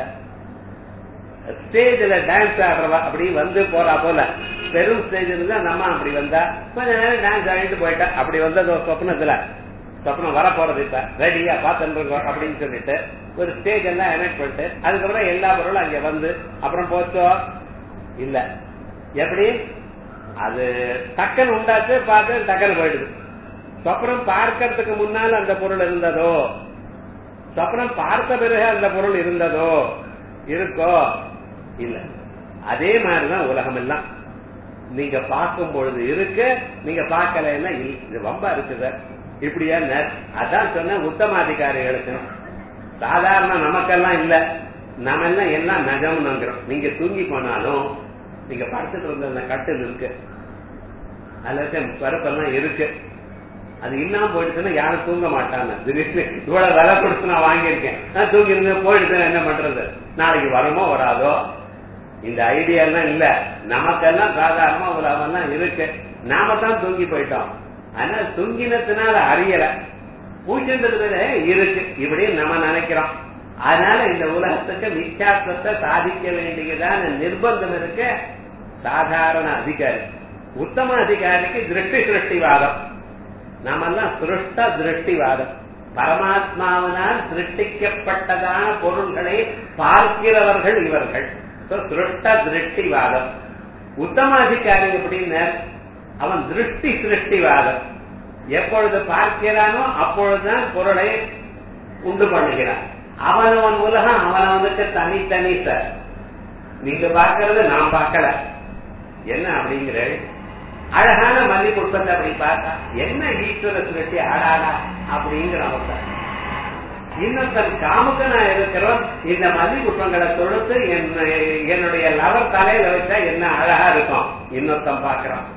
ஸ்டேஜ்ல டான்ஸ் ஆடுறவா அப்படி வந்து போறா போல பெரும் ஸ்டேஜ் இருந்தா நம்ம அப்படி வந்தா கொஞ்ச நேரம் டான்ஸ் ஆடிட்டு போயிட்டா அப்படி வந்ததோ சொப்னத்துல சொப்னம் வர போறது இப்ப ரெடியா பாத்துருக்கோம் அப்படின்னு சொல்லிட்டு ஒரு ஸ்டேஜ் எல்லாம் எனெக்ட் பண்ணிட்டு அதுக்கப்புறம் எல்லா பொருளும் அங்க வந்து அப்புறம் போச்சோ இல்ல எப்படி அது டக்குன்னு உண்டாச்சு பார்த்து டக்குன்னு போயிடுது சொப்னம் பார்க்கறதுக்கு முன்னால் அந்த பொருள் இருந்ததோ சொப்னம் பார்த்த பிறகு அந்த பொருள் இருந்ததோ இருக்கோ இல்ல அதே மாதிரிதான் உலகம் எல்லாம் நீங்க பார்க்கும் பொழுது இருக்கு நீங்க பார்க்கலன்னா இது வம்பா இருக்குது இப்படியா அதான் சொன்ன உத்தமாதிகாரிகளுக்கு சாதாரண நமக்கெல்லாம் இல்ல நம்ம எல்லாம் எல்லாம் நஜம்னுங்கிறோம் நீங்க தூங்கி போனாலும் நீங்க படுத்துட்டு இருந்த அந்த கட்டில் இருக்கு அதுல பருப்பெல்லாம் இருக்கு அது இல்லாம போயிடுச்சுன்னா யாரும் தூங்க மாட்டாங்க திடீர்னு இவ்வளவு விலை கொடுத்து நான் வாங்கியிருக்கேன் நான் தூங்கி இருந்து போயிடுச்சுன்னா என்ன பண்றது நாளைக்கு வருமோ வராதோ இந்த ஐடியா எல்லாம் இல்ல நமக்கெல்லாம் சாதாரணமா உலகம்லாம் இருக்கு நாம தான் தூங்கி போயிட்டோம் ஆனா தூங்கினத்தினால அறியல பூஜ்யன்றதுல இருக்கு இப்படி நம்ம நினைக்கிறோம் அதனால இந்த உலகத்துக்கு மிச்சாத்வத்தை சாதிக்க வேண்டியதான நிர்பந்தம் இருக்கு சாதாரண அதிகாரி உத்தம அதிகாரிக்கு திருஷ்டி சிருஷ்டிவாதம் நாமெல்லாம் சிருஷ்ட திருஷ்டிவாதம் பரமாத்மாவினால் சிருஷ்டிக்கப்பட்டதான பொருள்களை பார்க்கிறவர்கள் இவர்கள் சிருஷ்ட திருஷ்டிவாதம் உத்தம அதிகாரி எப்படின்னு அவன் திருஷ்டி சிருஷ்டிவாதம் எப்பொழுது பார்க்கிறானோ அப்பொழுதுதான் பொருளை உண்டு பண்ணுகிறான் அவனவன் உலகம் அவனவனுக்கு தனித்தனி சார் நீங்க பார்க்கறது நான் பார்க்கல என்ன அப்படிங்கிற அழகான மல்லி புஷ்பத்தை அப்படி பார்த்தா என்ன ஈஸ்வர சுரட்டி ஆடாடா அப்படிங்கிற அவன் இன்னொருத்தன் காமுக்கனா இருக்கிறோம் இந்த மல்லி புஷ்பங்களை தொடுத்து என்னுடைய லவர் தலையில வச்சா என்ன அழகா இருக்கும் இன்னொருத்தன் பாக்குறான்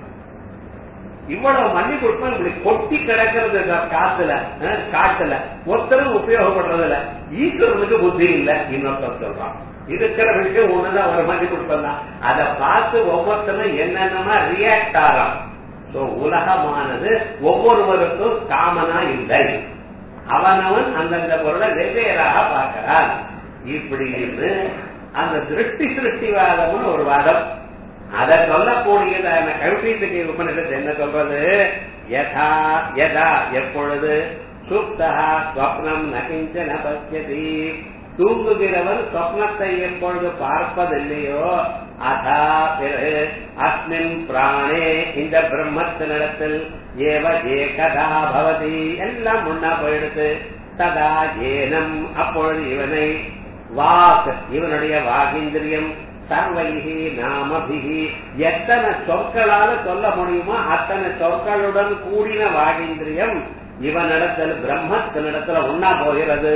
இவ்வளவு மல்லி புஷ்பம் இப்படி கொட்டி கிடக்கிறது காத்துல காட்டுல ஒருத்தரும் உபயோகப்படுறதுல ஈஸ்வரனுக்கு புத்தி இல்ல இன்னொருத்தர் சொல்றான் இருக்கிற விஷயம் ஒண்ணுதான் ஒரு மல்லி புஷ்பம் தான் அதை பார்த்து ஒவ்வொருத்தரும் என்னென்னமா ரியாக்ட் ஆகிறான் உலகமானது ஒவ்வொருவருக்கும் காமனா இல்லை அவனவன் அந்தந்த பொருளை வெவ்வேறாக பார்க்கிறான் இப்படின்னு அந்த திருஷ்டி சிருஷ்டிவாதம்னு ஒரு வாதம் அதை சொல்லக்கூடியதான கல்வீட்டுக்கு உபநிஷத்து என்ன சொல்றது யதா யதா எப்பொழுது சுப்தா ஸ்வப்னம் நகிஞ்சன பசியதி தூங்குகிறவர் சொப்னத்தை எப்பொழுது பார்ப்பதில்லையோ அதா பிறகு அஸ்மின் பிராணே இந்த பிரம்மத்தினிடத்தில் ஏவ ஏகதா பவதி எல்லாம் முன்னா போயிடுத்து ததா ஏனம் அப்பொழுது இவனை வாக் இவனுடைய வாகிந்திரியம் சர்வைகி நாமபிகி எத்தனை சொற்களால சொல்ல முடியுமோ அத்தனை சொற்களுடன் கூடின வாகிந்திரியம் இவனிடத்தில் பிரம்மத்தினிடத்துல ஒன்னா போகிறது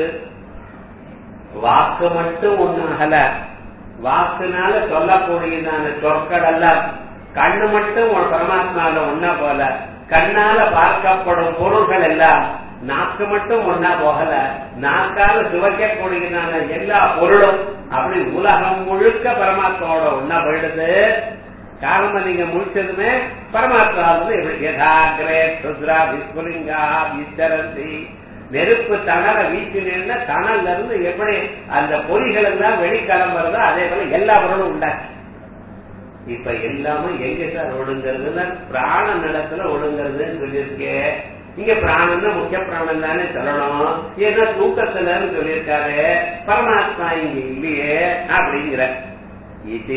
வாக்கு மட்டும் ஒன்னாகல வாக்குனால சொல்லக்கூடியதான சொற்கள் அல்ல கண்ணு மட்டும் ஒரு பரமாத்மால ஒன்னா போல கண்ணால பார்க்கப்படும் பொருள்கள் எல்லாம் நாக்கு மட்டும் ஒன்னா போகல நாக்கால சுவைக்கக்கூடியதான எல்லா பொருளும் அப்படி உலகம் முழுக்க பரமாத்மாவோட ஒன்னா போயிடுது காரணம் நீங்க முடிச்சதுமே பரமாத்மா யதாகிரே சுத்ரா விஸ்வலிங்கா விச்சரந்தி நெருப்பு தணல வீசினா தணல்ல இருந்து எப்படி அந்த பொறிகள் எல்லாம் வெளிக்கிளம்புறதோ அதே போல எல்லா பொருளும் உண்டாச்சு இப்ப எல்லாமே எங்க சார் ஒடுங்கிறதுன்னா பிராண நிலத்துல ஒடுங்கிறதுன்னு சொல்லியிருக்கேன் இங்க பிராணம்னா முக்கிய பிராணம் தானே சொல்லணும் ஏன்னா தூக்கத்துலன்னு சொல்லியிருக்காரு பரமாத்மா இங்க இல்லையே அப்படிங்கிற இது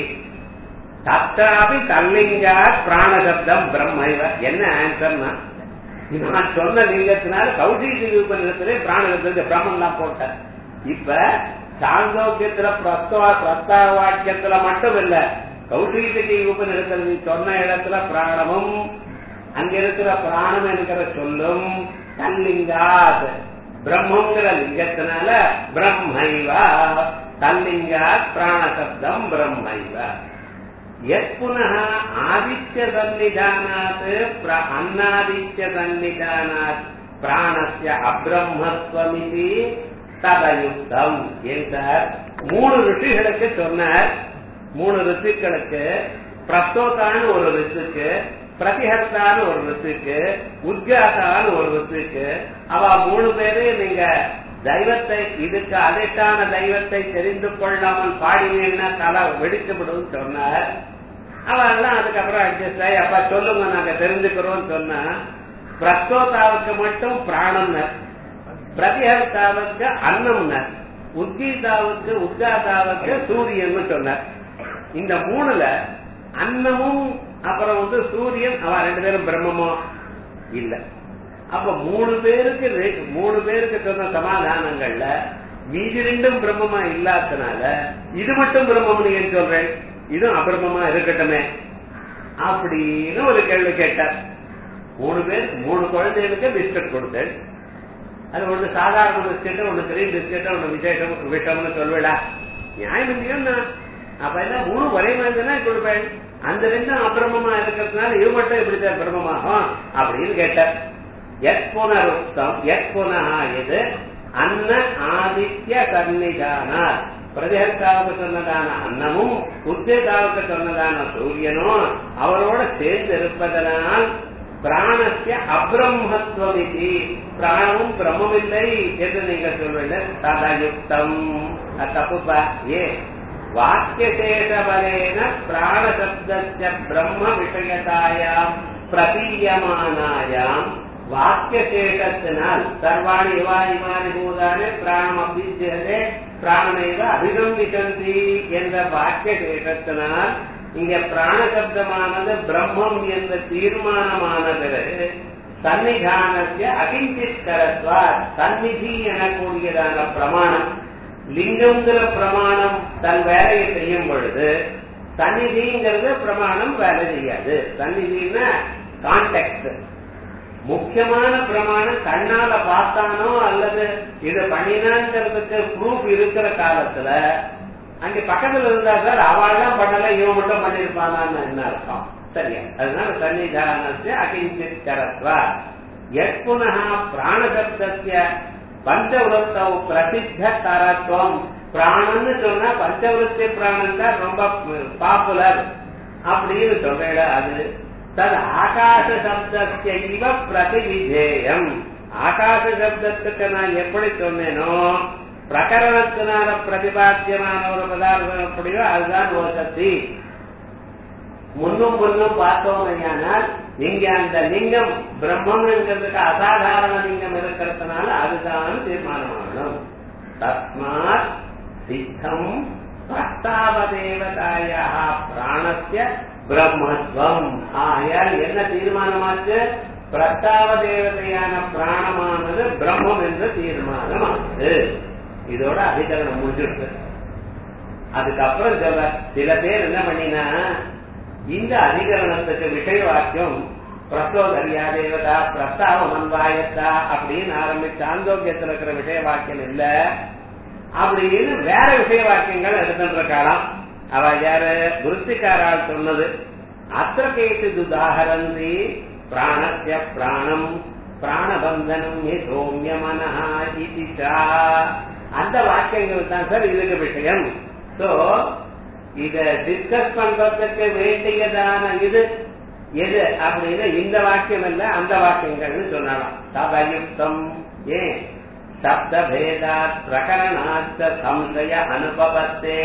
தத்தாபி தல்லிங்கா பிராணசப்தம் பிரம்மைவ என்ன ஆன்சர்னா நான் சொன்ன லிங்கத்தினால கௌசிக உபநிடத்திலே பிராணசப்தம் பிரம்மன்லாம் போட்ட இப்ப சாந்தோக்கியத்துல பிரஸ்தவா பிரஸ்தாவ வாக்கியத்துல மட்டும் இல்ல கௌசிக உபநிடத்தில் நீ சொன்ன இடத்துல பிராணமும் அங்க இருக்கிற பிராணம் என்கிற சொல்லும் தல்லிங்காத் பிரம்மங்கிற லிங்கத்தினால பிரம்மைவா தல்லிங்காத் பிராணசப்தம் பிரம்மைவா यत्पुनः आदित्यसन्निधानात् अन्नादित्यसन्निधानात् பிராணஸ்ய அப்ரம்மத்வமிதி ததயுக்தம் என்றார் மூணு ரிஷிகளுக்கு சொன்னார் மூணு ரிஷிகளுக்கு பிரஸ்தோத்தான்னு ஒரு ரிஷிக்கு பிரதிஹர்த்தான்னு ஒரு ரிஷிக்கு உத்காத்தான்னு ஒரு ரிஷிக்கு அவ மூணு பேரு நீங்க தெய்வத்தை இதுக்கு அதிர்ஷ்டான தெய்வத்தை தெரிந்து கொள்ளாமல் பாடினீங்கன்னா தலை வெடித்து விடும் சொன்னார் அவெல்லாம் அதுக்கப்புறம் அட்ஜஸ்ட் ஆகி அப்பா சொல்லுங்க நாங்க தெரிஞ்சுக்கிறோம் சொன்னா பிரஸ்தோதாவுக்கு மட்டும் பிராணம்னர் பிரதிஹர்த்தாவுக்கு அன்னம்னர் உத்கீதாவுக்கு உத்காதாவுக்கு சூரியன் சொன்னார் இந்த மூணுல அன்னமும் அப்புறம் வந்து சூரியன் அவ ரெண்டு பேரும் பிரம்மமோ இல்ல அப்ப மூணு பேருக்கு மூணு பேருக்கு சொன்ன சமாதானங்கள்ல மீதி ரெண்டும் பிரம்மமா இல்லாதனால இது மட்டும் பிரம்மம்னு ஏன் சொல்றேன் இதுவும் அபிரமமா இருக்கட்டுமே அப்படின்னு ஒரு கேள்வி கேட்டார் மூணு பேர் மூணு குழந்தைகளுக்கு பிஸ்கட் கொடுத்தேன் அது ஒண்ணு சாதாரண பிஸ்கெட் ஒண்ணு பெரிய பிஸ்கெட் ஒண்ணு விசேஷம் விஷம்னு சொல்வேடா நியாயம் இல்லையா அப்ப என்ன மூணு ஒரே மாதிரி தானே கொடுப்பேன் அந்த ரெண்டும் அபிரமமா இருக்கிறதுனால இது மட்டும் எப்படி சார் பிரம்மமாகும் அப்படின்னு கேட்டார் எத் புனருக்தம் எத் புனः எது அன்ன ஆதித்ய சன்னிதானார் பிரதிஹர்த்தாவுக்கு சொன்னதான அன்னமும் உத்தியதாவுக்கு சொன்னதான சூரியனும் அவரோட சேர்ந்து இருப்பதனால் பிராணஸ்ய அப்ரம்மத்வமிதி பிராணமும் பிரம்மமில்லை என்று நீங்க சொல்வீங்க ததயுக்தம் அது தப்புப்பா ஏ வாக்கியசேஷபலேன பிராணசப்தஸ்ய பிரம்ம விஷயதாயாம் பிரதீயமானாயாம் வாக்கியசேஷத்தினால் சர்வாணி இவா இமானி பூதானே பிராணம் அபிஜியதே பிராணனைவ அபிகம்பிசந்தி என்ற வாக்கியசேஷத்தினால் இங்க பிராணசப்தமானது பிரம்மம் என்ற தீர்மானமானது சன்னிதானத்திய அகிஞ்சித் கரத்வா சந்நிதி எனக்கூடியதான பிரமாணம் லிங்கம்ங்கிற பிரமாணம் தன் வேலையை செய்யும் பொழுது சந்நிதிங்கிறது பிரமாணம் வேலை செய்யாது சந்நிதினா கான்டெக்ட் முக்கியமான பிரமாணம் கண்ணால பார்த்தானோ அல்லது இது பண்ணினாங்கிறதுக்கு ப்ரூஃப் இருக்கிற காலத்துல அங்க பக்கத்துல இருந்தா சார் அவள்லாம் பண்ணல இவன் மட்டும் பண்ணிருப்பானான்னு என்ன அர்த்தம் சரியா அதனால சன்னிதானத்தை அகிஞ்சித் கரத்வா எத் புனः பிராணசப்தஸ்ய பஞ்சவருத்தம் பிரசித்த தரத்துவம் பிராணன்னு சொன்னா பஞ்சவருத்தி பிராணம் தான் ரொம்ப பாப்புலர் அப்படின்னு சொல்ற அது தது ஆகாச சப்தஸ்ய இவ பிரதிவிதேயம் ஆகாச சப்தத்துக்கு நான் எப்படி சொன்னேனோ பிரகரணத்தினால பிரதிபாத்தியமான ஒரு பதார்த்தம் எப்படியோ அதுதான் ஓசத்தி முன்னும் முன்னும் பார்த்தோமையானால் இங்க அந்த லிங்கம் பிரம்மங்கிறதுக்கு அசாதாரண லிங்கம் இருக்கிறதுனால அதுதான் தீர்மானமாகணும் தஸ்மாத் சித்தம் பிரஸ்தாவதேவதாயா பிராணஸ்ய பிரம்மத்வம் ஆயால் என்ன தீர்மானமாச்சு பிரஸ்தாவ தேவதையான பிராணமானது பிரம்மம் என்ற தீர்மானமானது இதோட அதிகரணம் முடிஞ்சிருக்கு அதுக்கப்புறம் சொல்ற சில பேர் என்ன பண்ணினா இந்த அதிகரணத்துக்கு விஷய வாக்கியம் பிரசோதரியா தேவதா பிரஸ்தாவ மன்வாயத்தா அப்படின்னு ஆரம்பிச்சு ஆந்தோக்கியத்தில் இருக்கிற விஷய வாக்கியம் இல்ல அப்படின்னு வேற விஷய வாக்கியங்கள் எடுத்துட்டு இருக்கலாம் அவ யாரு குருத்திக்காரால் சொன்னது அத்திர கேட்டு உதாகரந்தி பிராணஸ்ய பிராணம் பிராணபந்தனம் ஏ சோமிய மனஹா இதிச்சா அந்த வாக்கியங்கள் தான் சார் இதுக்கு விஷயம் சோ இத டிஸ்கஸ் பண்றதுக்கு வேண்டியதான இது எது அப்படின்னு இந்த வாக்கியம் இல்ல அந்த வாக்கியங்கள்னு சொல்லலாம் ததயுக்தம் ஏன் சப்த பேதா பிரகரணாச்ச சம்சய அனுபவத்தே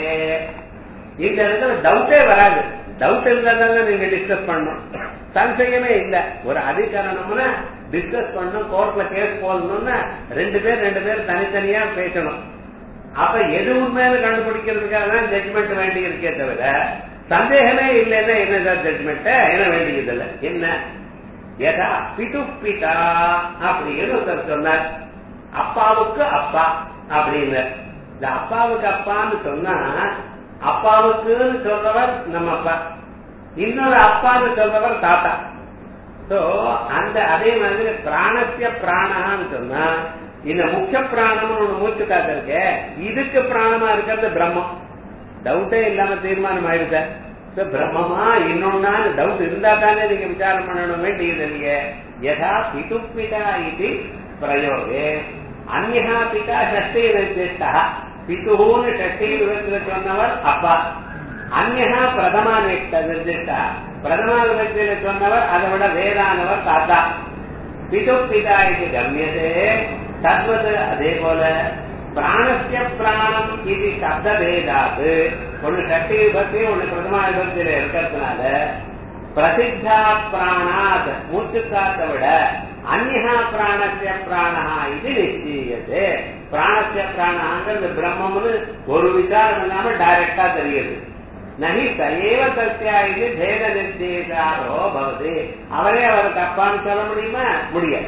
இந்த இடத்துல டவுட்டே வராது டவுட் இருந்தாதாங்க நீங்க டிஸ்கஸ் பண்ணணும் சம்சயமே இல்ல ஒரு அதிகரணம்னா டிஸ்கஸ் பண்ணணும் கோர்ட்ல கேஸ் போடணும்னா ரெண்டு பேர் ரெண்டு பேர் தனித்தனியா பேசணும் அப்ப எது உண்மையான கண்டுபிடிக்கிறதுக்காக தான் ஜட்மெண்ட் வேண்டி இருக்கே தவிர சந்தேகமே இல்லைன்னா என்ன சார் ஜட்மெண்ட் என்ன வேண்டியது இல்ல என்ன ஏதா பிது பிதா அப்படின்னு ஒருத்தர் சொன்னார் அப்பாவுக்கு அப்பா அப்படின்னு இந்த அப்பாவுக்கு அப்பான்னு சொன்னா அப்பாவுக்குன்னு சொல்றவர் நம்ம அப்பா இன்னொரு அப்பான்னு சொல்றவர் தாத்தா சோ அந்த அதே மாதிரி பிராணத்திய பிராணான்னு சொன்னா இந்த முக்கிய பிராணம்னு ஒண்ணு மூச்சு காத்து இருக்க இதுக்கு பிராணமா இருக்கிறது பிரம்மம் டவுட்டே இல்லாம தீர்மானம் ஆயிடுத பிரம்மமா இன்னொன்னா டவுட் இருந்தா தானே நீங்க விசாரம் பண்ணணும் வேண்டியது இல்லையே யதா பிது பிதா இது பிரயோகே அந்நா பிதா ஷஷ்டி நிர்திஷ்டா பிதுன்னு ஷஷ்டி விதத்துல சொன்னவர் அப்பா அந்நா பிரதமா நிர்திஷ்டா பிரதமா விதத்தில சொன்னவர் அதை விட வேறானவர் தாத்தா பிது பிதா இது கம்யதே தத்வது அதே போல பிராணஸ்ய பிராணம் இது சப்த பேதாது ஒண்ணு சக்தி விபத்து ஒண்ணு பிரதமா விபத்தில இருக்கிறதுனால பிரசித்தா பிராணாத் மூச்சு காத்த விட அந்நா பிராணஸ்ய பிராணா இது நிச்சயது பிராணஸ்ய பிராணாங்கிறது பிரம்மம்னு ஒரு விசாரம் இல்லாம டைரக்டா தெரியுது நகி சயேவ சத்தியா இது பேத நிச்சயித்தாரோ பவதி அவரே அவருக்கு அப்பான்னு சொல்ல முடியுமா முடியாது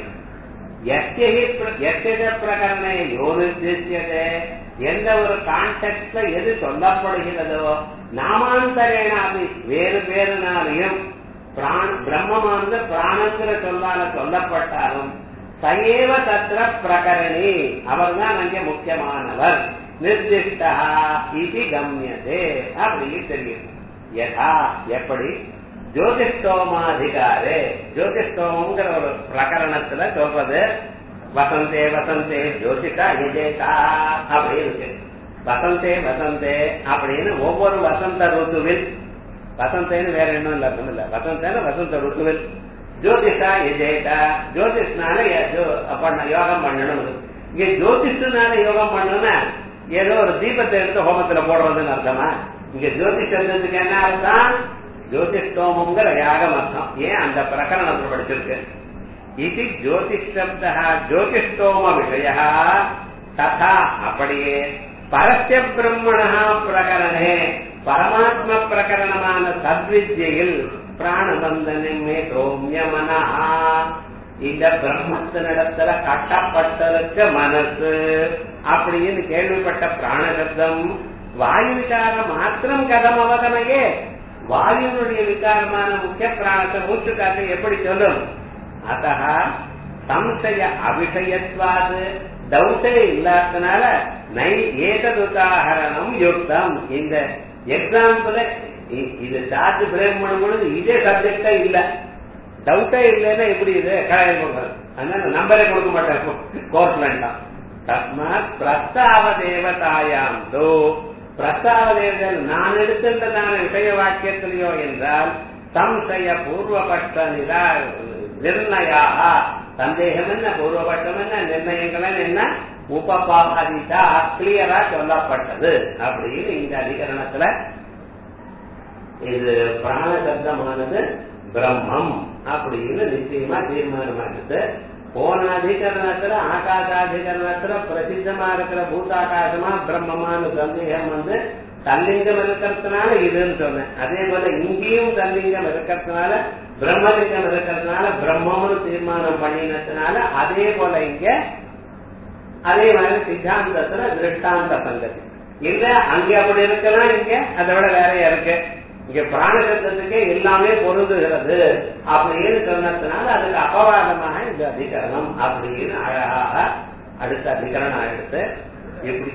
எத்திய பிரகரணை யோ நிர்திஷ்யதே எந்த ஒரு கான்டெக்ட்ல எது சொல்லப்படுகிறதோ நாமாந்தரேன அது வேறு பேருனாலையும் பிரம்மமானது பிராணங்கிற சொல்லால சொல்லப்பட்டாலும் சயேவ தத்திர பிரகரணி அவர் தான் அங்கே முக்கியமானவர் நிர்திஷ்டா இது கம்யதே அப்படின்னு தெரியும் யதா எப்படி ஜோதிஷ்டோமாதிகாரே ஜோதிஷ்டோமங்கிற ஒரு பிரகரணத்துல சொல்றது வசந்தே வசந்தே ஜோதிஷா எஜேகா அப்படி இருக்கு வசந்தே வசந்தே அப்படின்னு ஒவ்வொரு வசந்த ருத்துவில் வசந்தேன்னு வேற என்ன இல்ல அர்த்தம் இல்ல வசந்தேன்னு வசந்த ருத்துவில் ஜோதிஷா எஜேகா ஜோதிஷ்னால பண்ண யோகம் பண்ணணும் இங்க ஜோதிஷனால யோகம் பண்ணணும்னா ஏதோ ஒரு தீபத்தை எடுத்து ஹோமத்துல போடுறதுன்னு அர்த்தமா இங்க ஜோதிஷத்துக்கு என்ன அர்த்தம் ஜோதிஷ்டோமங்கிற யாகம் அர்த்தம் ஏன் அந்த பிரகரணத்துல படிச்சிருக்கு இது ஜோதிஷப்தா ஜோதிஷ்டோம விஷய ததா அப்படியே பரஸ்ய பிரம்மணா பிரகரணே பரமாத்ம பிரகரணமான சத்வித்யில் பிராணபந்தனமே சோமியமனா இந்த பிரம்மத்தினிடத்துல கட்டப்பட்டிருக்க மனசு அப்படின்னு கேள்விப்பட்ட பிராணசப்தம் வாயு விகாரம் மாத்திரம் கதம் அவகமையே வாயுனுடைய விகாரமான முக்கிய பிராணத்தை மூச்சு காற்றை எப்படி சொல்லும் அத்த சம்சய அபிஷயத்வாது டவுட்டே இல்லாதனால நை ஏதது உதாகரணம் யுக்தம் இந்த எக்ஸாம்பிள் இது சார்ஜ் பிரேம் பண்ணும் பொழுது இதே சப்ஜெக்டா இல்ல டவுட்டே இல்லைன்னா எப்படி இது கல்யாணம் பண்றது அதனால நம்பரே கொடுக்க மாட்டேன் கோர்ட்ல தஸ்மாத் பிரஸ்தாவ தேவதாயாம் தோ பிரஸ்தாவ தேவதல் நான் எடுத்திருந்ததான விஷய வாக்கியத்திலேயோ என்றால் சம்சய பூர்வபட்ச நிரா நிர்ணயா சந்தேகம் என்ன பூர்வபட்சம் என்ன நிர்ணயங்கள் என்ன உபபாதிதா கிளியரா சொல்லப்பட்டது அப்படின்னு இந்த அதிகரணத்துல இது பிராண சப்தமானது பிரம்மம் அப்படின்னு நிச்சயமா தீர்மானமானது போன அதிகரணத்துல ஆகாசாதிகரணத்துல பிரசித்தமா இருக்கிற பூதாகாசமா பிரம்மமான சந்தேகம் வந்து தல்லிங்கம் இருக்கிறதுனால இதுன்னு சொன்னேன் அதே போல இங்கேயும் தல்லிங்கம் இருக்கிறதுனால பிரம்மலிங்கம் இருக்கிறதுனால பிரம்மம்னு தீர்மானம் பண்ணினதுனால அதே போல இங்க அதே மாதிரி சித்தாந்தத்துல திருஷ்டாந்த சங்கதி இல்ல அங்க அப்படி இருக்கலாம் இங்க அதை விட வேறையா இருக்கு இங்க பிராணசப்தத்துக்கே எல்லாமே பொருந்துகிறது அப்படின்னு சொன்னதுனால அதுக்கு அபவாதமாக இந்த அதிகரணம் அப்படின்னு அழகாக அடுத்த அதிகரணம் எடுத்து எப்படி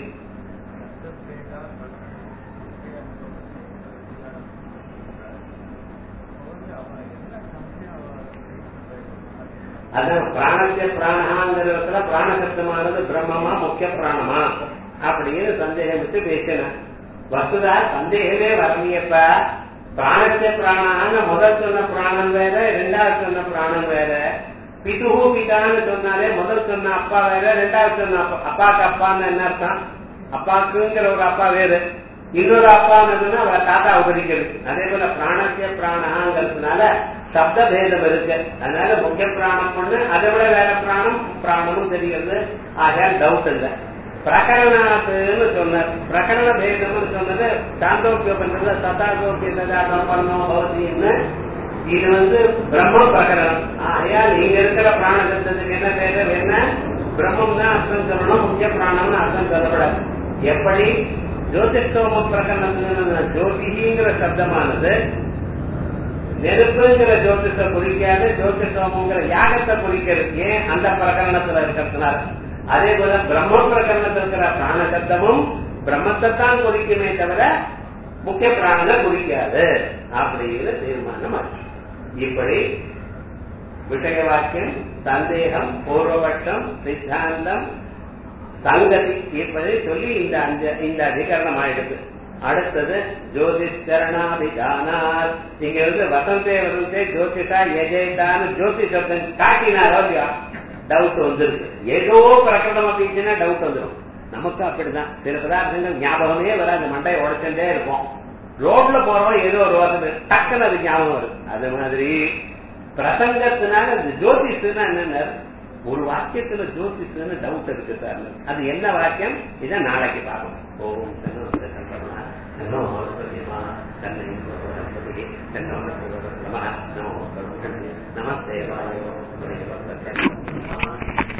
அதான் பிராணத்திய பிராணாங்கிறதுல பிராணசப்தமானது பிரம்மமா முக்கிய பிராணமா அப்படின்னு சந்தேகம் விட்டு பேசினேன் வசுதா சந்தேகமே வரலையப்ப பிராணத்திய பிராணான்னு முதல் சொன்ன பிராணம் வேற ரெண்டாவது சொன்ன பிராணம் வேற பிதுகு பிதான்னு சொன்னாலே முதல் சொன்ன அப்பா வேற ரெண்டாவது சொன்ன அப்பா அப்பாக்கு அப்பான்னு என்ன அர்த்தம் அப்பாக்குங்கிற ஒரு அப்பா வேறு இன்னொரு அப்பான்னு அவர் தாத்தா உபரிக்கிறது அதே போல பிராணத்திய பிராணாங்கிறதுனால சப்த பேதம் இருக்கு அதனால முக்கிய பிராணம் ஒண்ணு அதை விட வேற பிராணம் பிராணமும் தெரிகிறது ஆகையால் டவுட் இல்லை பிரகரணாத்துன்னு சொன்னார் பிரகரண பேதம்னு சொன்னது சாந்தோக்கிய பண்றது சதாகோக்கிய சதாகரணோ பவதின்னு இது வந்து பிரம்ம பிரகரணம் ஆகையால் நீங்க இருக்கிற பிராணசப்தத்துக்கு என்ன பேரு என்ன பிரம்மம் தான் அர்த்தம் சொல்லணும் முக்கிய பிராணம்னு அர்த்தம் சொல்லப்படாது எப்படி ஜோதிஷ்டோம பிரகரணத்துல ஜோதிங்கிற சப்தமானது நெருப்புங்கிற ஜோதிஷ குறிக்காது ஜோதிஷோமங்கிற யாகத்தை குறிக்கிறது ஏன் அந்த பிரகரணத்துல இருக்கிறதுனால அதே போல பிரம்ம பிரகரணத்தில் இருக்கிற பிராண சப்தமும் பிரம்மத்தை தான் குறிக்குமே தவிர முக்கிய பிராணனை குறிக்காது அப்படின்னு தீர்மானம் ஆச்சு இப்படி விஷய வாக்கியம் சந்தேகம் பூர்வபட்சம் சித்தாந்தம் சங்கதி இப்படி சொல்லி இந்த அஞ்ச இந்த அதிகரணம் ஆயிடுது அடுத்தது ஜோதிஷரணாபிதானார் இங்க வந்து வசந்தே வசந்தே ஜோதிஷா எஜேதான்னு ஜோதிஷம் காட்டினாரோ இல்லையா டவுட் வந்துருக்கு ஏதோ பிரகடனம் அப்படின்னா டவுட் வந்துடும் நமக்கு அப்படிதான் சில பதார்த்தங்கள் ஞாபகமே வராது மண்டையை உடைச்சுட்டே இருப்போம் ரோட்ல போறோம் ஏதோ ஒரு வருது டக்குன்னு அது ஞாபகம் வருது அது மாதிரி பிரசங்கத்தினால இந்த ஜோதிஷன்னா என்னன்னா ஒரு வாக்கியத்துல ஜோதிஷன்னு டவுட் இருக்கு சார் அது என்ன வாக்கியம் இதை நாளைக்கு பார்க்கணும் ஓம் தன்னோ சங்கரமா தன்னோ சௌரியமா தன்னை தன்னோ நம நமோ நமஸ்தே வாயோ